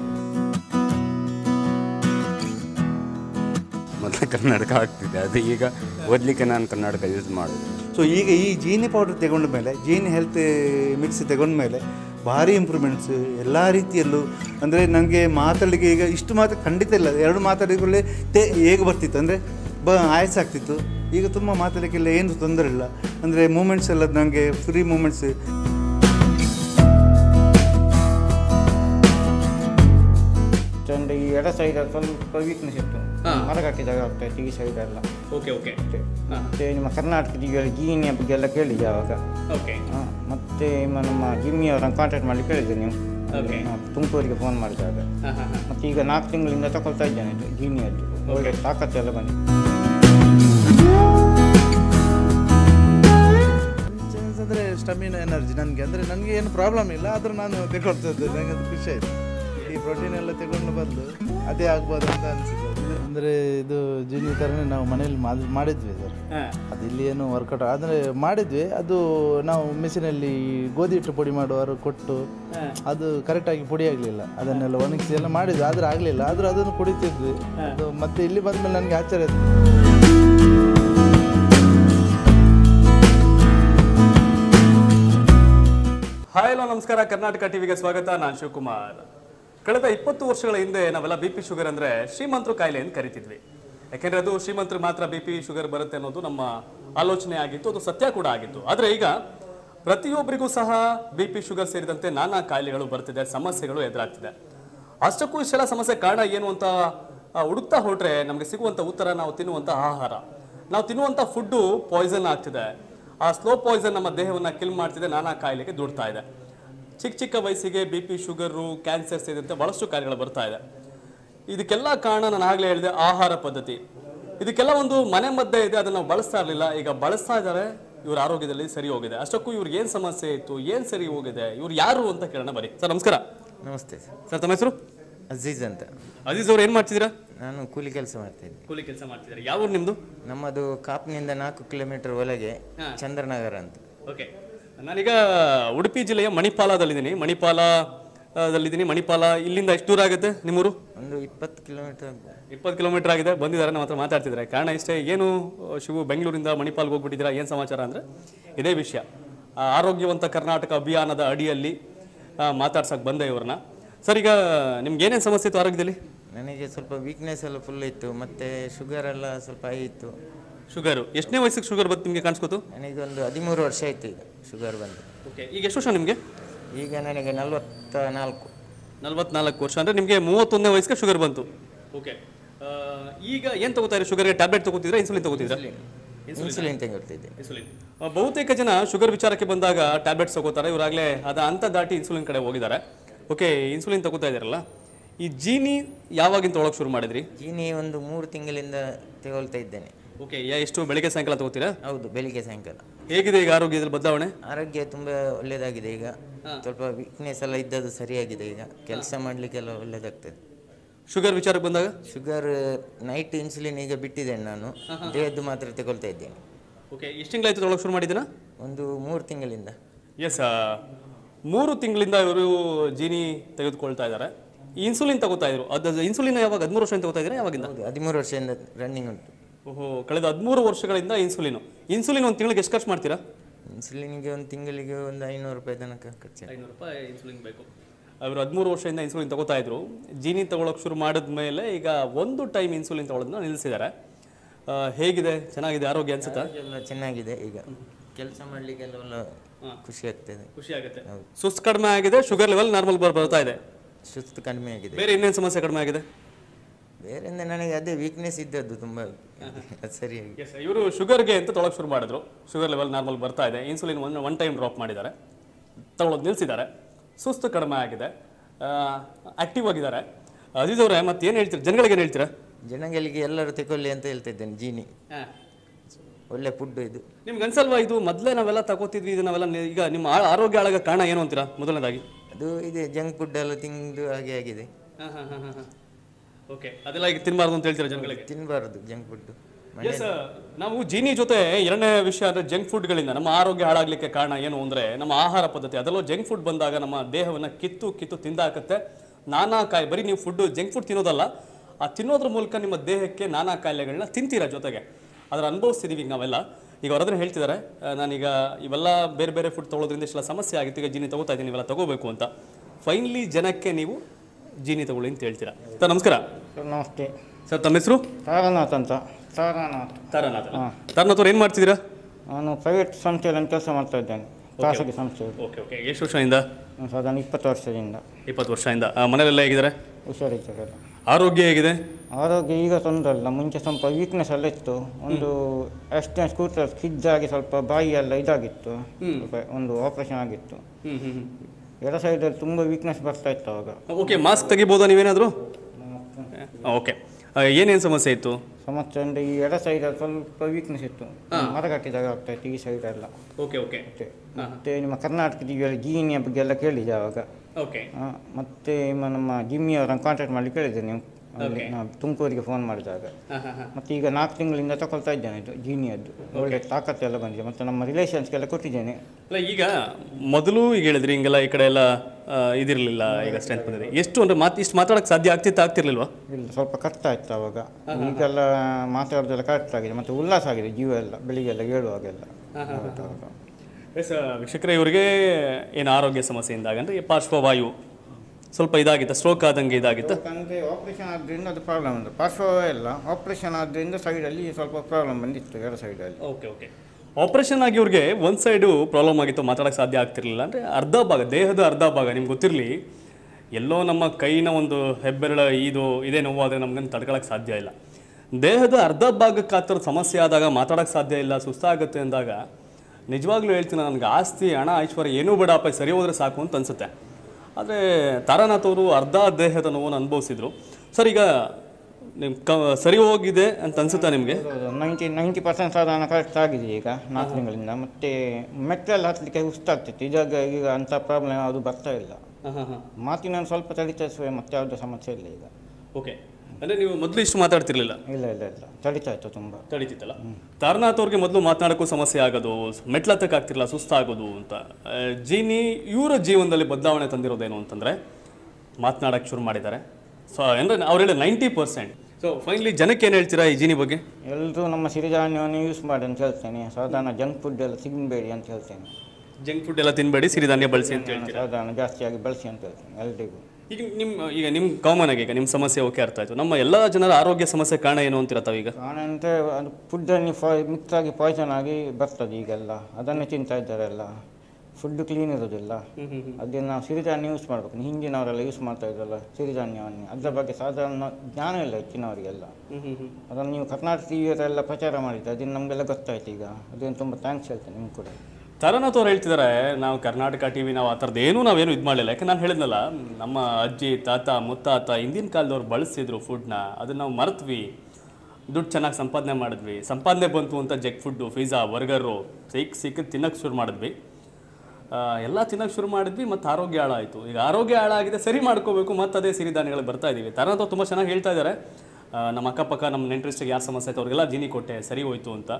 ಮೊದಲು ಕನ್ನಡಕ ಆಗ್ತಿದೆ ಅದು ಈಗ ಓದಲಿಕ್ಕೆ ನಾನು ಕನ್ನಡಕ ಯೂಸ್ ಮಾಡೋದು ಸೊ ಈಗ ಈ ಜೀನಿ ಪೌಡರ್ ತಗೊಂಡ ಮೇಲೆ ಜೀನಿ ಹೆಲ್ತ್ ಮಿಕ್ಸ್ ತಗೊಂಡ ಮೇಲೆ ಭಾರಿ ಇಂಪ್ರೂವ್ಮೆಂಟ್ಸ್ ಎಲ್ಲ ರೀತಿಯಲ್ಲೂ ಅಂದರೆ ನನಗೆ ಮಾತಾಡಲಿಕ್ಕೆ ಈಗ ಇಷ್ಟು ಮಾತು ಖಂಡಿತ ಇಲ್ಲ ಎರಡು ಮಾತಾಡಿಕೊಳ್ಳೆ ತೇ ಹೇಗೆ ಬರ್ತಿತ್ತು ಅಂದರೆ ಬ ಆಯಸ್ಸಾಗ್ತಿತ್ತು ಈಗ ತುಂಬ ಮಾತಾಡಲಿಕ್ಕೆಲ್ಲ ಏನು ತೊಂದರೆ ಇಲ್ಲ ಅಂದರೆ ಮೂಮೆಂಟ್ಸ್ ಎಲ್ಲ ನನಗೆ ಫ್ರೀ ಮೂಮೆಂಟ್ಸ್ ಚಂದ ಈ ಎಡ ಸೈಡ್ ಸ್ವಲ್ಪ ವೀಕ್ನೆಸ್ ಇತ್ತು ಮರ ಕಟ್ಟಿದಾಗ ಆಗ್ತಾ ಇತ್ತು ಈ ಸೈಡ್ ಎಲ್ಲ ಓಕೆ ಓಕೆ ಮತ್ತೆ ನಿಮ್ಮ ಕರ್ನಾಟಕದ ಈಗ ಜೀನಿಯ ಬಗ್ಗೆ ಎಲ್ಲ ಕೇಳಿದ್ದೆ ಆವಾಗ ಓಕೆ ಹಾ, ಮತ್ತೆ ನಿಮ್ಮ ನಮ್ಮ ಜಿಮ್ಮಿ ಅವರನ್ನು ಕಾಂಟ್ಯಾಕ್ಟ್ ಮಾಡಿ ಕೇಳಿದ್ದೆ ನೀವು Okay. ಹಾ, ತುಮಕೂರಿಗೆ ಫೋನ್ ಮಾಡಿದಾಗ ಮತ್ತೆ ಈಗ ನಾಲ್ಕು ತಿಂಗಳಿಂದ ತಗೊಳ್ತಾ ಇದ್ದೇನೆ ಇದು ಜೀನಿಯಲ್ಲಿ ಒಳ್ಳೆ ತಾಕತ್ತೆಲ್ಲ ಬಂದಿದೆ ಅಂದರೆ ಸ್ಟಮಿನ ಎನರ್ಜಿ ನನಗೆ ಅಂದರೆ ನನಗೆ ಏನು ಪ್ರಾಬ್ಲಮ್ ಇಲ್ಲ ಆದರೂ ನಾನು ತಗೊಳ್ತದ್ದು ನನಗೆ ಅದು ಖುಷಿ ಆಯಿತು ಈ ಪ್ರೋಟೀನ್ ಎಲ್ಲ ತಗೊಂಡು ಬಂದು ಅದೇ ಆಗ್ಬೋದು ಅಂತ ಅನಿಸಿದೆ ಅಂದರೆ ಇದು ಜೀನಿ ಥರನೇ ನಾವು ಮನೇಲಿ ಮಾಡ್- ಮಾಡಿದ್ವಿ ಸರ್ ಅದು ಇಲ್ಲಿ ಏನು ವರ್ಕೌಟ್ ಆದರೆ ಮಾಡಿದ್ವಿ ಅದು ನಾವು ಮಿಷಿನಲ್ಲಿ ಗೋಧಿ ಹಿಟ್ಟು ಪುಡಿ ಮಾಡುವವರು ಕೊಟ್ಟು ಅದು ಕರೆಕ್ಟಾಗಿ ಪುಡಿ ಆಗಲಿಲ್ಲ ಅದನ್ನೆಲ್ಲ ಒಣಗಿಸಿ ಎಲ್ಲ ಮಾಡಿದ್ವಿ ಆದರೆ ಆಗಲಿಲ್ಲ ಆದರೂ ಅದನ್ನು ಕುಡಿತಿದ್ವಿ ಅದು ಮತ್ತೆ ಇಲ್ಲಿ ಬಂದಮೇಲೆ ನನಗೆ ಆಶ್ಚರ್ಯ ಆಯ್ತು ಹಾಯ್ ಹಲೋ ನಮಸ್ಕಾರ ಕರ್ನಾಟಕ ಟಿವಿಗೆ ಸ್ವಾಗತ ನಾನು ಶಿವಕುಮಾರ್ ಕಳೆದ ಇಪ್ಪತ್ತು ವರ್ಷಗಳ ಹಿಂದೆ ನಾವೆಲ್ಲ ಬಿ ಪಿ ಶುಗರ್ ಅಂದ್ರೆ ಶ್ರೀಮಂತರು ಕಾಯಿಲೆ ಅಂತ ಕರಿತಿದ್ವಿ ಯಾಕೆಂದ್ರೆ ಅದು ಶ್ರೀಮಂತರು ಮಾತ್ರ ಬಿ ಪಿ ಶುಗರ್ ಬರುತ್ತೆ ಅನ್ನೋದು ನಮ್ಮ ಆಲೋಚನೆ ಆಗಿತ್ತು ಅದು ಸತ್ಯ ಕೂಡ ಆಗಿತ್ತು ಆದ್ರೆ ಈಗ ಪ್ರತಿಯೊಬ್ಬರಿಗೂ ಸಹ ಬಿ ಪಿ ಶುಗರ್ ಸೇರಿದಂತೆ ನಾನಾ ಕಾಯಿಲೆಗಳು ಬರ್ತಿದೆ ಸಮಸ್ಯೆಗಳು ಎದುರಾಗ್ತಿದೆ ಅಷ್ಟಕ್ಕೂ ಇಷ್ಟೆಲ್ಲ ಸಮಸ್ಯೆ ಕಾರಣ ಏನು ಅಂತ ಆ, ಹುಡುಕ್ತಾ ಹೊರಟ್ರೆ ನಮಗೆ ಸಿಗುವಂಥ ಉತ್ತರ ನಾವು ತಿನ್ನುವಂಥ ಆಹಾರ ನಾವು ತಿನ್ನುವಂಥ ಫುಡ್ಡು ಪಾಯ್ಸನ್ ಆಗ್ತಿದೆ ಆ ಸ್ಲೋ ಪಾಯ್ಸನ್ ನಮ್ಮ ದೇಹವನ್ನು ಕಿಲ್ ಮಾಡ್ತಿದೆ ನಾನಾ ಕಾಯಿಲೆಗೆ ದುಡ್ತಾ ಇದೆ ಚಿಕ್ಕ ಚಿಕ್ಕ ವಯಸ್ಸಿಗೆ ಬಿ ಪಿ ಶುಗರು ಕ್ಯಾನ್ಸರ್ ಸೇರಿದಂತೆ ಭಾಳಷ್ಟು ಕಾಯಿಲೆಗಳು ಬರ್ತಾ ಇದೆ ಇದಕ್ಕೆಲ್ಲ ಕಾರಣ ನಾನು ಆಗಲೇ ಹೇಳಿದೆ ಆಹಾರ ಪದ್ಧತಿ ಇದಕ್ಕೆಲ್ಲ ಒಂದು ಮನೆ ಮದ್ದೆ ಇದೆ ಅದನ್ನು ನಾವು ಬಳಸ್ತಾ ಇರಲಿಲ್ಲ ಈಗ ಬಳಸ್ತಾ ಇದ್ದಾರೆ ಇವ್ರ ಆರೋಗ್ಯದಲ್ಲಿ ಸರಿ ಹೋಗಿದೆ ಅಷ್ಟಕ್ಕೂ ಇವ್ರಿಗೆ ಏನು ಸಮಸ್ಯೆ ಇತ್ತು ಏನು ಸರಿ ಹೋಗಿದೆ ಇವ್ರು ಯಾರು ಅಂತ ಕೇಳೋಣ ಬರೀ ಸರ್ ನಮಸ್ಕಾರ ನಮಸ್ತೆ ಸರ್ ಸರ್ ತಮ್ಮ ಹೆಸರು ಅಜೀಜ್ ಅಂತ ಅಜೀಜ್ ಅವ್ರು ಏನು ಮಾಡ್ತಿದ್ದೀರಾ ನಾನು ಕೂಲಿ ಕೆಲಸ ಮಾಡ್ತಾ ಇದ್ದೆ ಕೂಲಿ ಕೆಲಸ ಮಾಡ್ತಿದ್ದೀರಾ ಯಾವ ಊರು ನಿಮ್ಮದು ನಮ್ಮದು ಕಾಪ್ನಿಂದ ನಾಲ್ಕು ಕಿಲೋಮೀಟರ್ ಒಳಗೆ ಚಂದ್ರನಗರ ಅಂತ ಓಕೆ ನಾನೀಗ ಉಡುಪಿ ಜಿಲ್ಲೆಯ ಮಣಿಪಾಲದಲ್ಲಿದ್ದೀನಿ ಮಣಿಪಾಲ ಆ, ದಲ್ಲಿದ್ದೀನಿ ಮಣಿಪಾಲ ಇಲ್ಲಿಂದ ಎಷ್ಟು ದೂರ ಆಗುತ್ತೆ ನಿಮ್ಮೂರು ಒಂದು ಇಪ್ಪತ್ತು ಕಿಲೋಮೀಟರ್ ಆಗ್ಬೋದು ಇಪ್ಪತ್ತು ಕಿಲೋಮೀಟರ್ ಆಗಿದೆ ಬಂದಿದ್ದಾರೆ ನಮ್ಮ ಹತ್ರ ಮಾತಾಡ್ತಿದ್ದಾರೆ ಕಾರಣ ಇಷ್ಟೇ ಏನು ಆ, ಶಿವು ಬೆಂಗಳೂರಿಂದ ಮಣಿಪಾಲ್ಗೆ ಹೋಗ್ಬಿಟ್ಟಿದ್ದೀರಾ ಏನು ಸಮಾಚಾರ ಅಂದರೆ ಇದೇ ವಿಷಯ ಆ, ಆರೋಗ್ಯವಂತ ಕರ್ನಾಟಕ ಅಭಿಯಾನದ ಅಡಿಯಲ್ಲಿ ಮಾತಾಡ್ಸಕ್ಕೆ ಬಂದೆ ಇವ್ರನ್ನ ಸರ್ ಈಗ ನಿಮ್ಗೆ ಏನೇನು ಸಮಸ್ಯೆ ಇತ್ತು ಆರೋಗ್ಯದಲ್ಲಿ ನನಗೆ ಸ್ವಲ್ಪ ವೀಕ್ನೆಸ್ ಎಲ್ಲ ಫುಲ್ ಇತ್ತು ಮತ್ತು ಶುಗರ್ ಎಲ್ಲ ಸ್ವಲ್ಪ ಹೈ ಇತ್ತು ಶುಗರು ಎಷ್ಟನೇ ವಯಸ್ಸಿಗೆ ಶುಗರ್ ಬಂತು ನಿಮಗೆ ಕಾಣಿಸ್ಕೋತು ನನಗೊಂದು ಹದಿಮೂರು ವರ್ಷ ಆಯಿತು ಈಗ ಶುಗರ್ ಬಂದು ಓಕೆ ಈಗ ಎಷ್ಟು ವರ್ಷ ನಿಮಗೆ ಈಗ ನನಗೆ ನಲವತ್ತ ನಾಲ್ಕು ನಲ್ವತ್ನಾಲ್ಕು ವರ್ಷ ಅಂದರೆ ನಿಮಗೆ ಮೂವತ್ತೊಂದನೇ ವಯಸ್ಸಿಗೆ ಶುಗರ್ ಬಂತು ಓಕೆ ಈಗ ಏನು ತಗೋತಾ ಇರೋ ಶುಗರ್ಗೆ ಟ್ಯಾಬ್ಲೆಟ್ ತಗೋತಿದ್ರಾ ಇನ್ಸುಲಿನ್ ತಗೋತಿದ್ರಾ ಇನ್ಸುಲಿನ್ ತೆಗೊಳ್ತಿದ್ದೆ ಇನ್ಸುಲಿನ್ ಆ, ಬಹುತೇಕ ಜನ ಶುಗರ್ ವಿಚಾರಕ್ಕೆ ಬಂದಾಗ ಟ್ಯಾಬ್ಲೆಟ್ಸ್ ತಗೋತಾರೆ ಇವರಾಗಲೇ ಅದು ಅಂತ ದಾಟಿ ಇನ್ಸುಲಿನ್ ಕಡೆ ಹೋಗಿದ್ದಾರೆ ಓಕೆ ಇನ್ಸುಲಿನ್ ತಗೋತಾ ಇದ್ದಾರಲ್ಲ ಈ ಜೀನಿ ಯಾವಾಗಿಂದ ತೊಗೊಳಕ್ಕೆ ಶುರು ಮಾಡಿದ್ರಿ ಜೀನಿ ಒಂದು ಮೂರು ತಿಂಗಳಿಂದ ತಗೊಳ್ತಾ ಇದ್ದೇನೆ ಓಕೆ ಎಷ್ಟು ಬೆಳಿಗ್ಗೆ ಸಾಯಂಕಾಲ ತಗೋತೀರಾ ಹೌದು ಬೆಳಿಗ್ಗೆ ಸಾಯಂಕಾಲ ಹೇಗಿದೆ ಈಗ ಆರೋಗ್ಯದಲ್ಲಿ ಬದಲಾವಣೆ ಆರೋಗ್ಯ ತುಂಬ ಒಳ್ಳೆಯದಾಗಿದೆ ಈಗ ಸ್ವಲ್ಪ ವೀಕ್ನೆಸ್ ಎಲ್ಲ ಇದ್ದದ್ದು ಸರಿಯಾಗಿದೆ ಈಗ ಕೆಲಸ ಮಾಡಲಿಕ್ಕೆಲ್ಲ ಒಳ್ಳೆಯದಾಗ್ತದೆ ಶುಗರ್ ವಿಚಾರಕ್ಕೆ ಬಂದಾಗ ಶುಗರ್ ನೈಟ್ ಇನ್ಸುಲಿನ್ ಈಗ ಬಿಟ್ಟಿದ್ದೇನೆ ನಾನು ದೇಹದ್ದು ಮಾತ್ರ ತಗೊಳ್ತಾ ಇದ್ದೇನೆ ಓಕೆ ಎಷ್ಟು ತಿಂಗಳಾಯ್ತು ತೊಗೊಳಕ್ಕೆ ಶುರು ಮಾಡಿದ್ದೀರಾ ಒಂದು ಮೂರು ತಿಂಗಳಿಂದ ಎಸ್ ಮೂರು ತಿಂಗಳಿಂದ ಇವರು ಜೀನಿ ತೆಗೆದುಕೊಳ್ತಾ ಇದ್ದಾರೆ ಇನ್ಸುಲಿನ್ ತಗೋತಾ ಇದ್ರು ಅದು ಇನ್ಸುಲಿನ್ ಯಾವಾಗ ಹದಿಮೂರು ವರ್ಷ ತಗೋತಾ ಇದ್ದಾರೆ ಯಾವಾಗಿಂದ ಹೌದು ಹದಿಮೂರು ವರ್ಷದಿಂದ ರನ್ನಿಂಗ್ ಉಂಟು ಓಹೋ ಕಳೆದ ಹದಿಮೂರು ವರ್ಷಗಳಿಂದ ಇನ್ಸುಲಿನ್ ಇನ್ಸುಲಿನ್ ಒಂದು ತಿಂಗಳಿಗೆ ಎಷ್ಟು ಖರ್ಚು ಮಾಡ್ತೀರಾ ಇನ್ಸುಲಿನ್ಗೆ ಒಂದು ತಿಂಗಳಿಗೆ ಒಂದು ಐನೂರು ರೂಪಾಯಿ ತನಕ ಖರ್ಚು ಐನೂರು ರೂಪಾಯಿ ಇನ್ಸುಲಿನ್ ಬೇಕು ಅವರು ಹದಿಮೂರು ವರ್ಷದಿಂದ ಇನ್ಸುಲಿನ್ ತಗೋತಾ ಇದ್ರು ಜೀನಿ ತಗೊಳಕ್ಕೆ ಶುರು ಮಾಡಿದ್ಮೇಲೆ ಈಗ ಒಂದು ಟೈಮ್ ಇನ್ಸುಲಿನ್ ತಗೊಳ್ಳೋದನ್ನ ನಿಲ್ಲಿಸಿದ್ದಾರೆ ಆ, ಹೇಗಿದೆ ಚೆನ್ನಾಗಿದೆ ಆರೋಗ್ಯ ಅನ್ಸುತ್ತಾ ಎಲ್ಲ ಚೆನ್ನಾಗಿದೆ ಈಗ ಕೆಲಸ ಮಾಡಲಿಕ್ಕೆಲ್ಲ ಒಳ್ಳೆ ಖುಷಿ ಆಗ್ತದೆ ಖುಷಿ ಆಗುತ್ತೆ ಸುಸ್ತು ಕಡಿಮೆ ಆಗಿದೆ ಶುಗರ್ ಲೆವೆಲ್ ನಾರ್ಮಲ್ ಬರ್ತಾ ಇದೆ ಸುಸ್ತು ಕಡಿಮೆ ಆಗಿದೆ ಬೇರೆ ಇನ್ನೇನು ಸಮಸ್ಯೆ ಕಡಿಮೆ ಆಗಿದೆ ಬೇರೆಂದ ನನಗೆ ಅದೇ ವೀಕ್ನೆಸ್ ಇದ್ದದ್ದು ತುಂಬ ಅದು ಸರಿಯಾಗಿ ಎಸ್ ಇವರು ಶುಗರ್ಗೆ ಅಂತ ತೊಗೊಳಕ್ಕೆ ಶುರು ಮಾಡಿದ್ರು ಶುಗರ್ ಲೆವೆಲ್ ನಾರ್ಮಲ್ ಬರ್ತಾ ಇದೆ insulin one one time drop ಮಾಡಿದ್ದಾರೆ ತಗೊಳ್ಳೋದು ನಿಲ್ಲಿಸಿದ್ದಾರೆ ಸುಸ್ತು ಕಡಿಮೆ ಆಗಿದೆ ಆಕ್ಟಿವ್ ಆಗಿದ್ದಾರೆ ಅಜೀಜ್ ಅವರೇ ಮತ್ತೆ ಏನು ಹೇಳ್ತೀರಾ ಜನಗಳಿಗೆ ಏನು ಹೇಳ್ತೀರಾ ಜನಗಳಿಗೆ ಎಲ್ಲರೂ ತಗೊಳ್ಳಿ ಅಂತ ಹೇಳ್ತಾ ಇದ್ದೇನೆ ಜೀನಿ ಒಳ್ಳೆ ಫುಡ್ ಇದು ನಿಮ್ಗೆ ಅನ್ಸಲ್ವಾ ಇದು ಮೊದಲೇ ನಾವೆಲ್ಲ ತಗೋತಿದ್ವಿ ಇದು ನಾವೆಲ್ಲ ನಿ- ಈಗ ನಿಮ್ಮ ಆ- ಆರೋಗ್ಯ ಹಾಳಾಗ ಕಾರಣ ಏನು ಅಂತೀರಾ ಮೊದಲನೇದಾಗಿ ಅದು ಇದೆ ಜಂಕ್ ಫುಡ್ ಎಲ್ಲ ತಿಂದು ಹಾಗೆ ಆಗಿದೆ ಓಕೆ ಅದೆಲ್ಲ ಈಗ ತಿನ್ನಬಾರ್ದು ಅಂತ ಹೇಳ್ತೀರಾ ಜನಗಳಿಗೆ ತಿನ್ನಬಾರ್ದು ಜಂಕ್ ಫುಡ್ ಎಸ್ ನಾವು ಜೀನಿ ಜೊತೆ ಎರಡನೇ ವಿಷಯ ಅಂದರೆ ಜಂಕ್ ಫುಡ್ಗಳಿಂದ ನಮ್ಮ ಆರೋಗ್ಯ ಹಾಳಾಗಲಿಕ್ಕೆ ಕಾರಣ ಏನು ಅಂದರೆ ನಮ್ಮ ಆಹಾರ ಪದ್ಧತಿ ಅದರಲ್ಲೂ ಜಂಕ್ ಫುಡ್ ಬಂದಾಗ ನಮ್ಮ ದೇಹವನ್ನು ಕಿತ್ತು ಕಿತ್ತು ತಿಂದಾಕತ್ತೆ ನಾನಾ ಕಾಯಿ ಬರೀ ನೀವು ಫುಡ್ ಜಂಕ್ ಫುಡ್ ತಿನ್ನೋದಲ್ಲ ಆ ತಿನ್ನೋದ್ರ ಮೂಲಕ ನಿಮ್ಮ ದೇಹಕ್ಕೆ ನಾನಾ ಕಾಯಿಲೆಗಳನ್ನ ತಿಂತೀರಾ ಜೊತೆಗೆ ಅದರ ಅನುಭವಿಸ್ತಿದೀವಿ ಈಗ ನಾವೆಲ್ಲ ಈಗ ಅವ್ರ ಅದನ್ನ ಹೇಳ್ತಿದ್ದಾರೆ ಆ, ನಾನೀಗ ಇವೆಲ್ಲ ಬೇರೆ ಬೇರೆ ಫುಡ್ ತೊಗೊಳೋದ್ರಿಂದ ಇಷ್ಟೆಲ್ಲ ಸಮಸ್ಯೆ ಆಗಿತ್ತು ಈಗ ಜೀನಿ ತಗೋತಾ ಇದ್ದೀನಿ ಇವೆಲ್ಲ ತಗೋಬೇಕು ಅಂತ ಫೈನಲಿ ಜನಕ್ಕೆ ನೀವು ಜೀನಿ ತಗೊಳ್ಳಿ ಅಂತ ಹೇಳ್ತೀರಾ ಸರ್ ನಮಸ್ಕಾರ ಸರ್ ನಮಸ್ತೆ ಸರ್ ತಮ್ಮ ಹೆಸರು ತಾರನಾಥ್ ಅಂತ ತಾರನಾಥ್ ತಾರನಾಥ್ ತಾರನಾಥ್ ಅವ್ರು ಏನು ಮಾಡ್ತಿದ್ದೀರಾ ನಾನು ಪ್ರೈವೇಟ್ ಸಂಸ್ಥೆಯಲ್ಲಿ ಕೆಲಸ ಮಾಡ್ತಾ ಇದ್ದೇನೆ ಖಾಸಗಿ ಸಂಸ್ಥೆಯಲ್ಲಿ ಓಕೆ ಓಕೆ ಎಷ್ಟು ವರ್ಷದಿಂದ ನಾನು ಸಾಧಾರಣ ಇಪ್ಪತ್ತು ವರ್ಷದಿಂದ ಇಪ್ಪತ್ತು ವರ್ಷದಿಂದ ಆ, ಮನೇಲೆಲ್ಲ ಹೇಗಿದ್ದಾರೆ ಹುಷಾರಿದ್ದಾರೆಲ್ಲ ಆರೋಗ್ಯ ಹೇಗಿದೆ ಆರೋಗ್ಯ ಈಗ ತೊಂದರೆ ಇಲ್ಲ ಮುಂಚೆ ಸ್ವಲ್ಪ ವೀಕ್ನೆಸ್ ಎಲ್ಲ ಇತ್ತು ಒಂದು ಆಕ್ಸಿಡೆಂಟ್ ಸ್ಕೂಟರ್ ಸ್ಕಿದ್ದಾಗಿ ಸ್ವಲ್ಪ ಬಾಯಿ ಎಲ್ಲ ಇದಾಗಿತ್ತು ಸ್ವಲ್ಪ ಒಂದು ಆಪರೇಷನ್ ಆಗಿತ್ತು ಎಡ ಸೈಡಲ್ಲಿ ತುಂಬ ವೀಕ್ನೆಸ್ ಬರ್ತಾ ಇತ್ತು ಅವಾಗ ಓಕೆ ಮಾಸ್ಕ್ ತೆಗಿಬೋದಾ ನೀವೇನಾದರೂ ಓಕೆ ಏನೇನು ಸಮಸ್ಯೆ ಇತ್ತು ಸಮಸ್ಯೆ ಅಂದರೆ ಈ ಎಡ ಸೈಡಲ್ಲಿ ಸ್ವಲ್ಪ ವೀಕ್ನೆಸ್ ಇತ್ತು ಮರಗಟ್ಟಿದಾಗ ಆಗ್ತಾ ಇತ್ತು ಈ ಸೈಡ್ ಎಲ್ಲ ಓಕೆ ಓಕೆ ಮತ್ತೆ ಮತ್ತೆ ನಿಮ್ಮ ಕರ್ನಾಟಕದ ಇವೆಲ್ಲ ಜೀನಿಯ ಬಗ್ಗೆ ಎಲ್ಲ ಕೇಳಿದೆ ಆವಾಗ ಓಕೆ ಆ, ಮತ್ತೆ ಇಮ್ಮ ನಮ್ಮ ಜಿಮ್ಮಿ ಅವರನ್ನು ಕಾಂಟ್ಯಾಕ್ಟ್ ಮಾಡಿ ಕೇಳಿದೆ ನೀವು ಅಲ್ಲಿ Okay. ನಾವು ತುಮಕೂರಿಗೆ ಫೋನ್ ಮಾಡಿದಾಗ ಮತ್ತೆ ಈಗ ನಾಲ್ಕು ತಿಂಗಳಿಂದ ತಗೊಳ್ತಾ ಇದ್ದೇನೆ ಇದು ಜೀನಿಯದ್ದು ಒಳ್ಳೆ ತಾಕತ್ತೆಲ್ಲ ಬಂದಿದೆ ಮತ್ತು ನಮ್ಮ ರಿಲೇಷನ್ಸ್ಗೆಲ್ಲ ಕೊಟ್ಟಿದ್ದೇನೆ ಅಲ್ಲ ಈಗ ಮೊದಲು ಈಗ ಹೇಳಿದ್ರಿ ಹಿಂಗೆಲ್ಲ ಈ ಕಡೆ ಎಲ್ಲ ಆ, ಇದಿರಲಿಲ್ಲ ಈಗ ಸ್ಟ್ರೆಂತ್ ಬಂದಿದೆ ಎಷ್ಟು ಅಂದರೆ ಮಾತು ಇಷ್ಟು ಮಾತಾಡೋಕ್ಕೆ ಸಾಧ್ಯ ಆಗ್ತಿತ್ತು ಆಗ್ತಿರ್ಲಿಲ್ವಾ ಇಲ್ಲ ಸ್ವಲ್ಪ ಕಷ್ಟ ಆಯ್ತು ಆವಾಗ ಈಗೆಲ್ಲ ಮಾತಾಡೋದೆಲ್ಲ ಕರೆಕ್ಟ್ ಆಗಿದೆ ಮತ್ತು ಉಲ್ಲಾಸ ಆಗಿದೆ ಜೀವ ಎಲ್ಲ ಬೆಳಿಗ್ಗೆಲ್ಲ ಏಳುವಾಗೆಲ್ಲ ಹೌದು, ಹೌದು. ಎಸ್ ವೀಕ್ಷಕರೇ ಇವರಿಗೆ ಏನು ಆರೋಗ್ಯ ಸಮಸ್ಯೆಯಿಂದಾಗ ಅಂದರೆ ಪಾರ್ಶ್ವವಾಯು ಸ್ವಲ್ಪ ಇದಾಗಿತ್ತ ಸ್ಟ್ರೋಕ್ ಆದಂಗೆ ಇದಾಗಿತ್ತ ಅಂದರೆ ಆಪರೇಷನ್ ಆದ್ದರಿಂದ ಅದು ಪ್ರಾಬ್ಲಮ್ ಉಂಟು ಪಾರ್ಶ್ವ ಎಲ್ಲ ಆಪರೇಷನ್ ಆದ್ದರಿಂದ ಸೈಡಲ್ಲಿ ಸ್ವಲ್ಪ ಪ್ರಾಬ್ಲಮ್ ಬಂದಿತ್ತು ಎರಡು ಸೈಡಲ್ಲಿ ಓಕೆ ಓಕೆ ಆಪರೇಷನ್ ಆಗಿ ಇವ್ರಿಗೆ ಒಂದು ಸೈಡು ಪ್ರಾಬ್ಲಮ್ ಆಗಿತ್ತು ಮಾತಾಡೋಕ್ಕೆ ಸಾಧ್ಯ ಆಗ್ತಿರ್ಲಿಲ್ಲ ಅಂದರೆ ಅರ್ಧ ಭಾಗ ದೇಹದ ಅರ್ಧ ಭಾಗ ನಿಮ್ಗೆ ಗೊತ್ತಿರಲಿ ಎಲ್ಲೋ ನಮ್ಮ ಕೈನ ಒಂದು ಹೆಬ್ಬೆರಳ ಇದು ಇದೇ ನೋವಾದರೆ ನಮ್ಗೇನು ತಡ್ಕೊಳಕ್ಕೆ ಸಾಧ್ಯ ಇಲ್ಲ ದೇಹದ ಅರ್ಧ ಭಾಗಕ್ಕೆ ಆ ಥರದ ಸಮಸ್ಯೆ ಆದಾಗ ಮಾತಾಡೋಕ್ಕೆ ಸಾಧ್ಯ ಇಲ್ಲ ಸುಸ್ತಾಗುತ್ತೆ ಅಂದಾಗ ನಿಜವಾಗ್ಲೂ ಹೇಳ್ತೀನಿ ನನಗೆ ಆಸ್ತಿ ಹಣ ಐಶ್ವರ್ಯ ಏನೂ ಬೇಡಪ್ಪ ಸರಿ ಹೋದರೆ ಸಾಕು ಅಂತ ಅನಿಸುತ್ತೆ ಆದರೆ ತಾರಾನಾಥ್ ಅವರು ಅರ್ಧ ದೇಹದ ನೋವನ್ನು ಅನುಭವಿಸಿದ್ರು ಸರ್ ಈಗ ನಿಮ್ ಕ ಸರಿ ಹೋಗಿದೆ ಅಂತ ಅನ್ಸುತ್ತಾ ನಿಮಗೆ ನೈಂಟಿ ನೈಂಟಿ ಪರ್ಸೆಂಟ್ ಸಾಧಾರಣ ಕರೆಕ್ಟ್ ಆಗಿದೆ ಈಗ ನಾಲ್ಕು ತಿಂಗಳಿಂದ ಮತ್ತೆ ಮೆಟ್ಲೆಲ್ಲ ಹತ್ತಲಿಕ್ಕೆ ಹುಸ್ತಾಗ್ತಿತ್ತು ಇದಾಗ ಈಗ ಅಂಥ ಪ್ರಾಬ್ಲಮ್ ಯಾವುದು ಬರ್ತಾ ಇಲ್ಲ ಮಾತಿನ ಸ್ವಲ್ಪ ತಡಿತಾ ಇರ್ತದೆ ಮತ್ತೆ ಯಾವುದೇ ಸಮಸ್ಯೆ ಇಲ್ಲ ಈಗ ಓಕೆ ಅಂದರೆ ನೀವು ಮೊದಲು ಇಷ್ಟು ಮಾತಾಡ್ತಿರ್ಲಿಲ್ಲ ಇಲ್ಲ ಇಲ್ಲ ಇಲ್ಲ ತಡಿತಾ ಇತ್ತು ತುಂಬ ತಡೀತಿತ್ತಲ್ಲ ತಾರನಾಥ್ ಅವ್ರಿಗೆ ಮೊದಲು ಮಾತನಾಡೋಕ್ಕೂ ಸಮಸ್ಯೆ ಆಗೋದು ಮೆಟ್ಲತ್ತಕ್ಕೆ ಆಗ್ತಿರಲ್ಲ ಸುಸ್ತಾಗೋದು ಅಂತ ಆ, ಜೀನಿ ಇವರ ಜೀವನದಲ್ಲಿ ಬದಲಾವಣೆ ತಂದಿರೋದೇನು ಅಂತಂದರೆ ಮಾತನಾಡೋಕ್ಕೆ ಶುರು ಮಾಡಿದ್ದಾರೆ ಸೊ ಅಂದರೆ ಅವ್ರು ಹೇಳಿ ನೈಂಟಿ ಪರ್ಸೆಂಟ್ ಸೊ ಫೈನಲಿ ಜನಕ್ಕೆ ಏನು ಹೇಳ್ತೀರಾ ಈ ಜೀನಿ ಬಗ್ಗೆ ಎಲ್ಲರೂ ನಮ್ಮ ಸಿರಿಧಾನ್ಯವನ್ನು ಯೂಸ್ ಮಾಡಿ ಅಂತ ಹೇಳ್ತೇನೆ ಸಾಧಾರಣ ಜಂಕ್ ಫುಡ್ ಎಲ್ಲ ಸಿಗಬೇಡಿ ಅಂತ ಹೇಳ್ತೇನೆ ಜಂಕ್ ಫುಡ್ ಎಲ್ಲ ತಿನ್ನಬೇಡಿ ಸಿರಿಧಾನ್ಯ ಬಳಸಿ ಅಂತ ಹೇಳ್ತೀರಾ ಸಾಧಾರಣ ಜಾಸ್ತಿಯಾಗಿ ಬಳಸಿ ಅಂತ ಹೇಳ್ತೇನೆ ಎಲ್ರಿಗೂ ಈಗ ನಿಮ್ಮ ಈಗ ನಿಮ್ಮ ಕಾಮನ್ ಆಗಿ ಈಗ ನಿಮ್ಮ ಸಮಸ್ಯೆ ಓಕೆ ಅರ್ಥ ಆಯಿತು ನಮ್ಮ ಎಲ್ಲ ಜನರ ಆರೋಗ್ಯ ಸಮಸ್ಯೆ ಕಾರಣ ಏನು ಅಂತೀರ ತಾವೀಗ ಕಾರಣ ಅಂದರೆ ಅದು ಫುಡ್ಡನ್ನು ಫಾಯ್ ಮಿಕ್ಸ್ ಆಗಿ ಪಾಯ್ಸನ್ ಆಗಿ ಬರ್ತದೆ ಈಗೆಲ್ಲ ಅದನ್ನೇ ತಿಂತಾ ಇದ್ದಾರೆ ಎಲ್ಲ ಫುಡ್ ಕ್ಲೀನ್ ಇರೋದಿಲ್ಲ ಅದನ್ನು ನಾವು ಸಿರಿಧಾನ್ಯ ಯೂಸ್ ಮಾಡಬೇಕು ಹಿಂದಿನವರೆಲ್ಲ ಯೂಸ್ ಮಾಡ್ತಾ ಇದ್ರಲ್ಲ ಸಿರಿಧಾನ್ಯವನ್ನು ಅದರ ಬಗ್ಗೆ ಸಾಧಾರಣ ಜ್ಞಾನ ಇಲ್ಲ ಹೆಚ್ಚಿನವರಿಗೆಲ್ಲ ಅದನ್ನು ನೀವು ಕರ್ನಾಟಕ ಟಿವಿಯವರೆಲ್ಲ ಪ್ರಚಾರ ಮಾಡಿದ್ದು ಅದನ್ನು ನಮಗೆಲ್ಲ ಗೊತ್ತಾಯ್ತು ಈಗ ಅದನ್ನು ತುಂಬ ಥ್ಯಾಂಕ್ಸ್ ಹೇಳ್ತೇನೆ ನಿಮ್ಗೆ ಕೂಡ ತಾರನಾಥ್ ಅವ್ರು ಹೇಳ್ತಿದ್ದಾರೆ ನಾವು ಕರ್ನಾಟಕ ಟಿ ವಿ ನಾವು ಆ ಥರದ್ದು ಏನೂ ನಾವೇನು ಇದು ಮಾಡಲಿಲ್ಲ ಯಾಕೆ ನಾನು ಹೇಳಿದ್ನಲ್ಲ ನಮ್ಮ ಅಜ್ಜಿ ತಾತ ಮುತ್ತಾತ ಹಿಂದಿನ ಕಾಲದವ್ರು ಬಳಸ್ತಿದ್ರು ಫುಡ್ನ ಅದನ್ನು ನಾವು ಮರೆತ್ವಿ ದುಡ್ಡು ಚೆನ್ನಾಗಿ ಸಂಪಾದನೆ ಮಾಡಿದ್ವಿ ಸಂಪಾದನೆ ಬಂತು ಅಂತ ಜಗ್ ಫುಡ್ಡು ಪಿಜ್ಜಾ ಬರ್ಗರು ಸಿಕ್ ಸಿಕ್ಕ ತಿನ್ನಕ್ಕೆ ಶುರು ಮಾಡಿದ್ವಿ ಆ, ಎಲ್ಲ ತಿನ್ನಕ್ಕೆ ಶುರು ಮಾಡಿದ್ವಿ ಮತ್ತು ಆರೋಗ್ಯ ಹಾಳಾಯಿತು ಈಗ ಆರೋಗ್ಯ ಹಾಳಾಗಿದೆ ಸರಿ ಮಾಡ್ಕೋಬೇಕು ಮತ್ತು ಅದೇ ಸಿರಿಧಾನ್ಯಗಳು ಬರ್ತಾ ಇದ್ದೀವಿ ತಾರನಾಥ್ ಅವ್ರು ತುಂಬ ಚೆನ್ನಾಗಿ ಹೇಳ್ತಾ ಇದ್ದಾರೆ ಆ, ನಮ್ಮ ಅಕ್ಕಪಕ್ಕ ನಮ್ಮ ನೆಂಟ್ರಿಸ್ಟಿಗೆ ಯಾರು ಸಮಸ್ಯೆ ಆಯ್ತು ಅವ್ರಿಗೆಲ್ಲ ಜೀನಿ ಕೊಟ್ಟೆ ಸರಿ ಹೋಯ್ತು ಅಂತ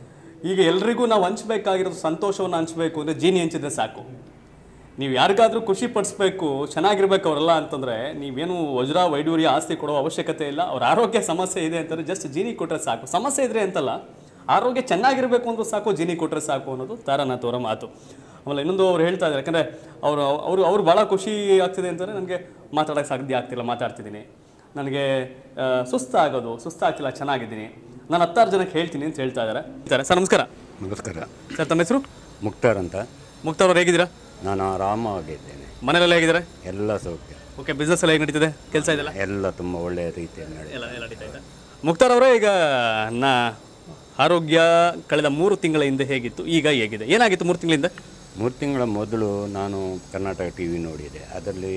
ಈಗ ಎಲ್ರಿಗೂ ನಾವು ಹಂಚ್ಬೇಕಾಗಿರೋದು ಸಂತೋಷವನ್ನು ಹಂಚ್ಬೇಕು ಅಂದರೆ ಜೀನಿ ಹಂಚಿದ್ರೆ ಸಾಕು ನೀವು ಯಾರಿಗಾದ್ರೂ ಖುಷಿ ಪಡಿಸ್ಬೇಕು ಚೆನ್ನಾಗಿರ್ಬೇಕು ಅವರೆಲ್ಲ ಅಂತಂದರೆ ನೀವೇನು ವಜ್ರ ವೈಡೂರ್ಯ ಆಸ್ತಿ ಕೊಡೋ ಅವಶ್ಯಕತೆ ಇಲ್ಲ ಅವ್ರ ಆರೋಗ್ಯ ಸಮಸ್ಯೆ ಇದೆ ಅಂತಂದರೆ ಜಸ್ಟ್ ಜೀನಿ ಕೊಟ್ಟರೆ ಸಾಕು ಸಮಸ್ಯೆ ಇದ್ರೆ ಅಂತಲ್ಲ ಆರೋಗ್ಯ ಚೆನ್ನಾಗಿರಬೇಕು ಅಂದ್ರೂ ಸಾಕು ಜೀನಿ ಕೊಟ್ಟರೆ ಸಾಕು ಅನ್ನೋದು ತಾರನಾಥ್ ಅವರ ಮಾತು ಆಮೇಲೆ ಇನ್ನೊಂದು ಅವ್ರು ಹೇಳ್ತಾ ಇದ್ದಾರೆ ಯಾಕಂದರೆ ಅವರು ಅವರು ಅವ್ರು ಭಾಳ ಖುಷಿ ಆಗ್ತಿದೆ ಅಂತಂದರೆ ನನಗೆ ಮಾತಾಡೋಕ್ಕೆ ಸಾಧ್ಯ ಆಗ್ತಿಲ್ಲ ಮಾತಾಡ್ತಿದ್ದೀನಿ ನನಗೆ ಆ, ಸುಸ್ತಾಗೋದು ಸುಸ್ತಾಗ್ತಿಲ್ಲ ಚೆನ್ನಾಗಿದ್ದೀನಿ ನಾನು ಹತ್ತಾರು ಜನಕ್ಕೆ ಹೇಳ್ತೀನಿ ಅಂತ ಹೇಳ್ತಾ ಇದ್ದಾರೆ ಇದ್ದಾರೆ ಸರ್ ನಮಸ್ಕಾರ ನಮಸ್ಕಾರ ಸರ್ ತಮ್ಮ ಹೆಸರು ಮುಕ್ತಾರ್ ಅಂತ ಮುಕ್ತಾರ್ ಅವ್ರು ಹೇಗಿದ್ದೀರಾ ನಾನು ಆರಾಮವಾಗಿದ್ದೇನೆ ಮನೇಲೆಲ್ಲ ಹೇಗಿದ್ದಾರೆ ಎಲ್ಲ ಸೌಖ್ಯ ಓಕೆ ಬಿಸ್ನೆಸ್ ಎಲ್ಲ ಹೇಗೆ ನಡೀತಿದೆ ಕೆಲಸ ಇದೆಲ್ಲ ಎಲ್ಲ ತುಂಬ ಒಳ್ಳೆಯ ರೀತಿಯಲ್ಲಿ ನಡೆಯುತ್ತೆ ಎಲ್ಲ ಎಲ್ಲ ನಡೀತಾ ಇದೆ ಮುಕ್ತಾರ್ ಅವರೇ ಈಗ ನಾ ಆರೋಗ್ಯ ಕಳೆದ ಮೂರು ತಿಂಗಳ ಹಿಂದೆ ಹೇಗಿತ್ತು ಈಗ ಹೇಗಿದೆ ಏನಾಗಿತ್ತು ಮೂರು ತಿಂಗಳಿಂದ ಮೂರು ತಿಂಗಳ ಮೊದಲು ನಾನು ಕರ್ನಾಟಕ ಟಿ ವಿ ನೋಡಿದೆ ಅದರಲ್ಲಿ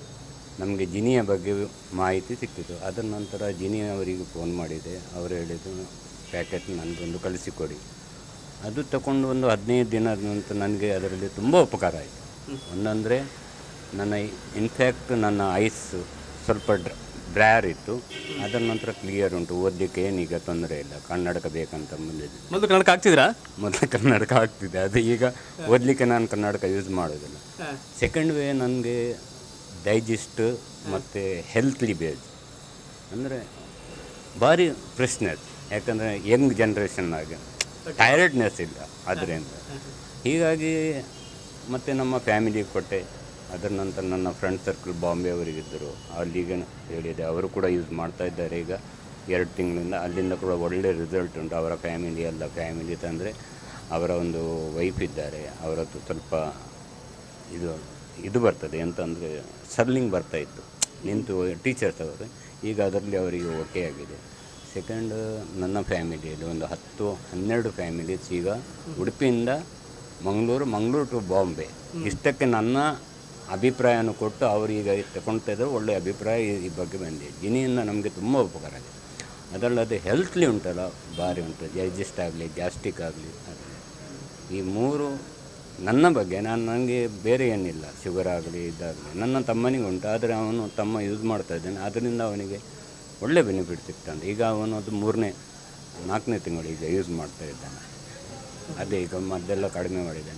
ನಮಗೆ ಜಿನಿಯ ಬಗ್ಗೆ ಮಾಹಿತಿ ಸಿಕ್ಕಿತು ಅದರ ನಂತರ ಜಿನಿಯವರಿಗೆ ಫೋನ್ ಮಾಡಿದೆ ಅವರು ಹೇಳಿದರು ಪ್ಯಾಕೆಟ್ ನನಗೊಂದು ಕಳಿಸಿಕೊಡಿ ಅದು ತಗೊಂಡು ಒಂದು ಹದಿನೈದು ದಿನದ ನಂತರ ನನಗೆ ಅದರಲ್ಲಿ ತುಂಬ ಉಪಕಾರ ಆಯಿತು ಒಂದಂದರೆ ನನ್ನ ಇನ್ಫ್ಯಾಕ್ಟ್ ನನ್ನ ಐಸ್ ಸ್ವಲ್ಪ ಬ್ರ್ಯಾರ್ ಇತ್ತು ಅದರ ನಂತರ ಕ್ಲಿಯರ್ ಉಂಟು ಓದಲಿಕ್ಕೆ ಏನೀಗ ತೊಂದರೆ ಇಲ್ಲ ಕನ್ನಡಕ ಬೇಕಂತ ಬಂದಿದೆ ಮೊದಲು ಕನ್ನಡಕ ಆಗ್ತಿದ್ರಾ ಮೊದಲು ಕನ್ನಡಕ ಆಗ್ತಿದೆ ಅದು ಈಗ ಓದಲಿಕ್ಕೆ ನಾನು ಕನ್ನಡಕ ಯೂಸ್ ಮಾಡೋದಿಲ್ಲ ಸೆಕೆಂಡ್ ವೇ ನನಗೆ ಡೈಜೆಸ್ಟ್ ಮತ್ತು ಹೆಲ್ತ್ಲಿ ಬೇಸ್ ಅಂದರೆ ಭಾರಿ ಪ್ರಶ್ನೆ ಅದು ಯಾಕಂದರೆ ಯಂಗ್ ಜನ್ರೇಷನ್ನಾಗಿ ಟೈರ್ಡ್ನೆಸ್ ಇಲ್ಲ ಅದರಿಂದ ಹೀಗಾಗಿ ಮತ್ತು ನಮ್ಮ ಫ್ಯಾಮಿಲಿಗೆ ಕೊಟ್ಟೆ ಅದರ ನಂತರ ನನ್ನ ಫ್ರೆಂಡ್ ಸರ್ಕಲ್ ಬಾಂಬೆ ಅವರಿಗಿದ್ದರು ಅಲ್ಲಿಗೆ ಹೇಳಿದೆ ಅವರು ಕೂಡ ಯೂಸ್ ಮಾಡ್ತಾ ಇದ್ದಾರೆ ಈಗ ಎರಡು ತಿಂಗಳಿಂದ ಅಲ್ಲಿಂದ ಕೂಡ ಒಳ್ಳೆ ರಿಸಲ್ಟ್ ಉಂಟು ಅವರ ಫ್ಯಾಮಿಲಿ ಎಲ್ಲ ಫ್ಯಾಮಿಲಿ ತಂದರೆ ಅವರ ಒಂದು ವೈಫ್ ಇದ್ದಾರೆ ಅವರದ್ದು ಸ್ವಲ್ಪ ಇದು ಇದು ಬರ್ತದೆ ಎಂತಂದರೆ ಸರ್ಲಿಂಗ್ ಬರ್ತಾ ಇತ್ತು ನಿಂತು ಟೀಚರ್ಸ್ ಅವರು ಈಗ ಅದರಲ್ಲಿ ಅವರಿಗೆ ಓಕೆ ಆಗಿದೆ ಸೆಕೆಂಡ್ ನನ್ನ ಫ್ಯಾಮಿಲಿಯಲ್ಲಿ ಒಂದು ಹತ್ತು ಹನ್ನೆರಡು ಫ್ಯಾಮಿಲೀಸ್ ಈಗ ಉಡುಪಿಯಿಂದ ಮಂಗಳೂರು ಮಂಗಳೂರು ಟು ಬಾಂಬೆ ಇಷ್ಟಕ್ಕೆ ನನ್ನ ಅಭಿಪ್ರಾಯನ ಕೊಟ್ಟು ಅವರೀಗ ತಗೊಳ್ತಾ ಇದ್ದಾರೆ ಒಳ್ಳೆಯ ಅಭಿಪ್ರಾಯ ಈ- ಈ ಬಗ್ಗೆ ಬಂದಿದೆ ಗಿನಿಯಿಂದ ನಮಗೆ ತುಂಬ ಉಪಕಾರ ಆಗಿದೆ ಅದಲ್ಲದೆ ಹೆಲ್ತ್ಲಿ ಉಂಟಲ್ಲ ಭಾರಿ ಉಂಟು ಡೈಜೆಸ್ಟ್ ಆಗಲಿ ಗ್ಯಾಸ್ಟ್ರಿಕ್ ಆಗಲಿ ಈ ಮೂರು ನನ್ನ ಬಗ್ಗೆ ನಾನು ನನಗೆ ಬೇರೆ ಏನಿಲ್ಲ ಶುಗರ್ ಆಗಲಿ ಇದಾಗಲಿ ನನ್ನ ತಮ್ಮನಿಗೆ ಉಂಟು ಆದರೆ ಅವನು ತಮ್ಮ ಯೂಸ್ ಮಾಡ್ತಾ ಇದ್ದಾನೆ ಅದರಿಂದ ಅವನಿಗೆ ಒಳ್ಳೆ ಬೆನಿಫಿಟ್ ಸಿಗ್ತಾನೆ ಈಗ ಅವನು ಅದು ಮೂರನೇ ನಾಲ್ಕನೇ ತಿಂಗಳು ಈಗ ಯೂಸ್ ಮಾಡ್ತಾ ಇದ್ದಾನೆ ಅದೇ ಈಗ ಮದ್ದೆಲ್ಲ ಕಡಿಮೆ ಮಾಡಿದ್ದಾನೆ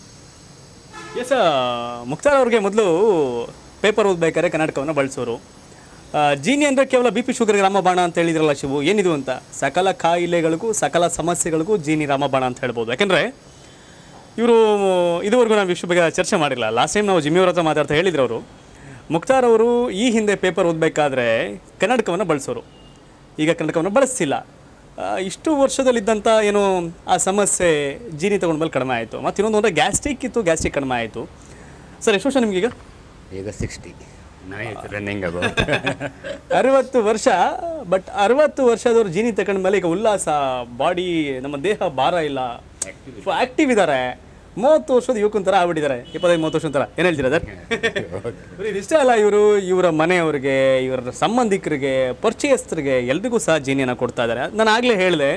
ಎಸ್ ಮುಕ್ತಾರ್ ಅವ್ರಿಗೆ ಮೊದಲು ಪೇಪರ್ ಓದಬೇಕಾದ್ರೆ ಕನ್ನಡಕವನ್ನು ಬಳಸೋರು ಆ, ಜೀನಿ ಅಂದರೆ ಕೇವಲ ಬಿ ಪಿ ಶುಗರ್ಗೆ ರಾಮಬಾಣ ಅಂತ ಹೇಳಿದ್ರಲ್ಲ ಶಿವು ಏನಿದು ಅಂತ ಸಕಲ ಕಾಯಿಲೆಗಳಿಗೂ ಸಕಲ ಸಮಸ್ಯೆಗಳಿಗೂ ಜೀನಿ ರಾಮಬಾಣ ಅಂತ ಹೇಳ್ಬೋದು ಯಾಕೆಂದರೆ ಇವರು ಇದುವರೆಗೂ ನಾವು ವಿಶ್ವ ಬಗ್ಗೆ ಚರ್ಚೆ ಮಾಡಿಲ್ಲ ಲಾಸ್ಟ್ ಟೈಮ್ ನಾವು ಜಿಮ್ಮಿಯವ್ರ ಹತ್ರ ಮಾತಾಡ್ತಾ ಹೇಳಿದ್ರು ಅವರು ಮುಕ್ತಾರ್ ಅವರು ಈ ಹಿಂದೆ ಪೇಪರ್ ಓದಬೇಕಾದ್ರೆ ಕನ್ನಡಕವನ್ನು ಬಳಸೋರು ಈಗ ಕನ್ನಡಕವನ್ನು ಬಳಸ್ತಿಲ್ಲ ಆ, ಇಷ್ಟು ವರ್ಷದಲ್ಲಿದ್ದಂಥ ಏನು ಆ ಸಮಸ್ಯೆ ಜೀನಿ ತಗೊಂಡ ಮೇಲೆ ಕಡಿಮೆ ಆಯಿತು ಮತ್ತು ಇನ್ನೊಂದು ಅಂದರೆ ಗ್ಯಾಸ್ಟ್ರಿಕ್ ಇತ್ತು ಗ್ಯಾಸ್ಟ್ರಿಕ್ ಕಡಿಮೆ ಆಯಿತು ಸರ್ ಎಷ್ಟು ವರ್ಷ ನಿಮಗೀಗ ಈಗ ಸಿಕ್ಸ್ಟಿ ನೈಸ್ ರನ್ನಿಂಗ್ ಅಬೌ ಅರವತ್ತು ವರ್ಷ ಬಟ್ ಅರವತ್ತು ವರ್ಷದವ್ರು ಜೀನಿ ತಗೊಂಡ ಮೇಲೆ ಈಗ ಉಲ್ಲಾಸ ಬಾಡಿ ನಮ್ಮ ದೇಹ ಭಾರ ಇಲ್ಲ ಆಕ್ಟಿವ್ ಇದ್ದಾರೆ ಮೂವತ್ತು ವರ್ಷದ ಯುವಕನ ಥರ ಆಗ್ಬಿಟ್ಟಿದ್ದಾರೆ ಇಪ್ಪತ್ತೈದು ಮೂವತ್ತು ವರ್ಷದ ಥರ ಏನು ಹೇಳ್ತೀರಾ ಸರ್ ಬರೀ ಇದಿಷ್ಟೇ ಅಲ್ಲ ಇವರು ಇವರ ಮನೆಯವ್ರಿಗೆ ಇವರ ಸಂಬಂಧಿಕರಿಗೆ ಪರಿಚಯಸ್ಥರಿಗೆ ಎಲ್ರಿಗೂ ಸಹ ಜೀನಿಯನ್ನು ಕೊಡ್ತಾ ಇದ್ದಾರೆ ನಾನು ಆಗಲೇ ಹೇಳಿದೆ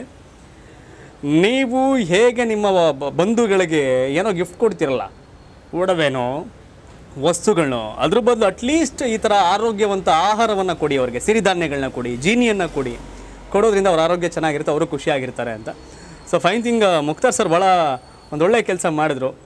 ನೀವು ಹೇಗೆ ನಿಮ್ಮ ಬ- ಬಂಧುಗಳಿಗೆ ಏನೋ ಗಿಫ್ಟ್ ಕೊಡ್ತಿರಲ್ಲ ಒಡವೆನೋ ವಸ್ತುಗಳನ್ನೋ ಅದ್ರ ಬದಲು ಅಟ್ಲೀಸ್ಟ್ ಈ ಥರ ಆರೋಗ್ಯವಂತ ಆಹಾರವನ್ನು ಕೊಡಿ ಅವರಿಗೆ ಸಿರಿಧಾನ್ಯಗಳನ್ನ ಕೊಡಿ ಜೀನಿಯನ್ನು ಕೊಡಿ ಕೊಡೋದ್ರಿಂದ ಅವ್ರ ಆರೋಗ್ಯ ಚೆನ್ನಾಗಿರುತ್ತೆ ಅವರು ಖುಷಿಯಾಗಿರ್ತಾರೆ ಅಂತ so fine thing Mukhtar sir ಭಾಳ ಒಂದೊಳ್ಳೆ ಕೆಲಸ ಮಾಡಿದ್ರು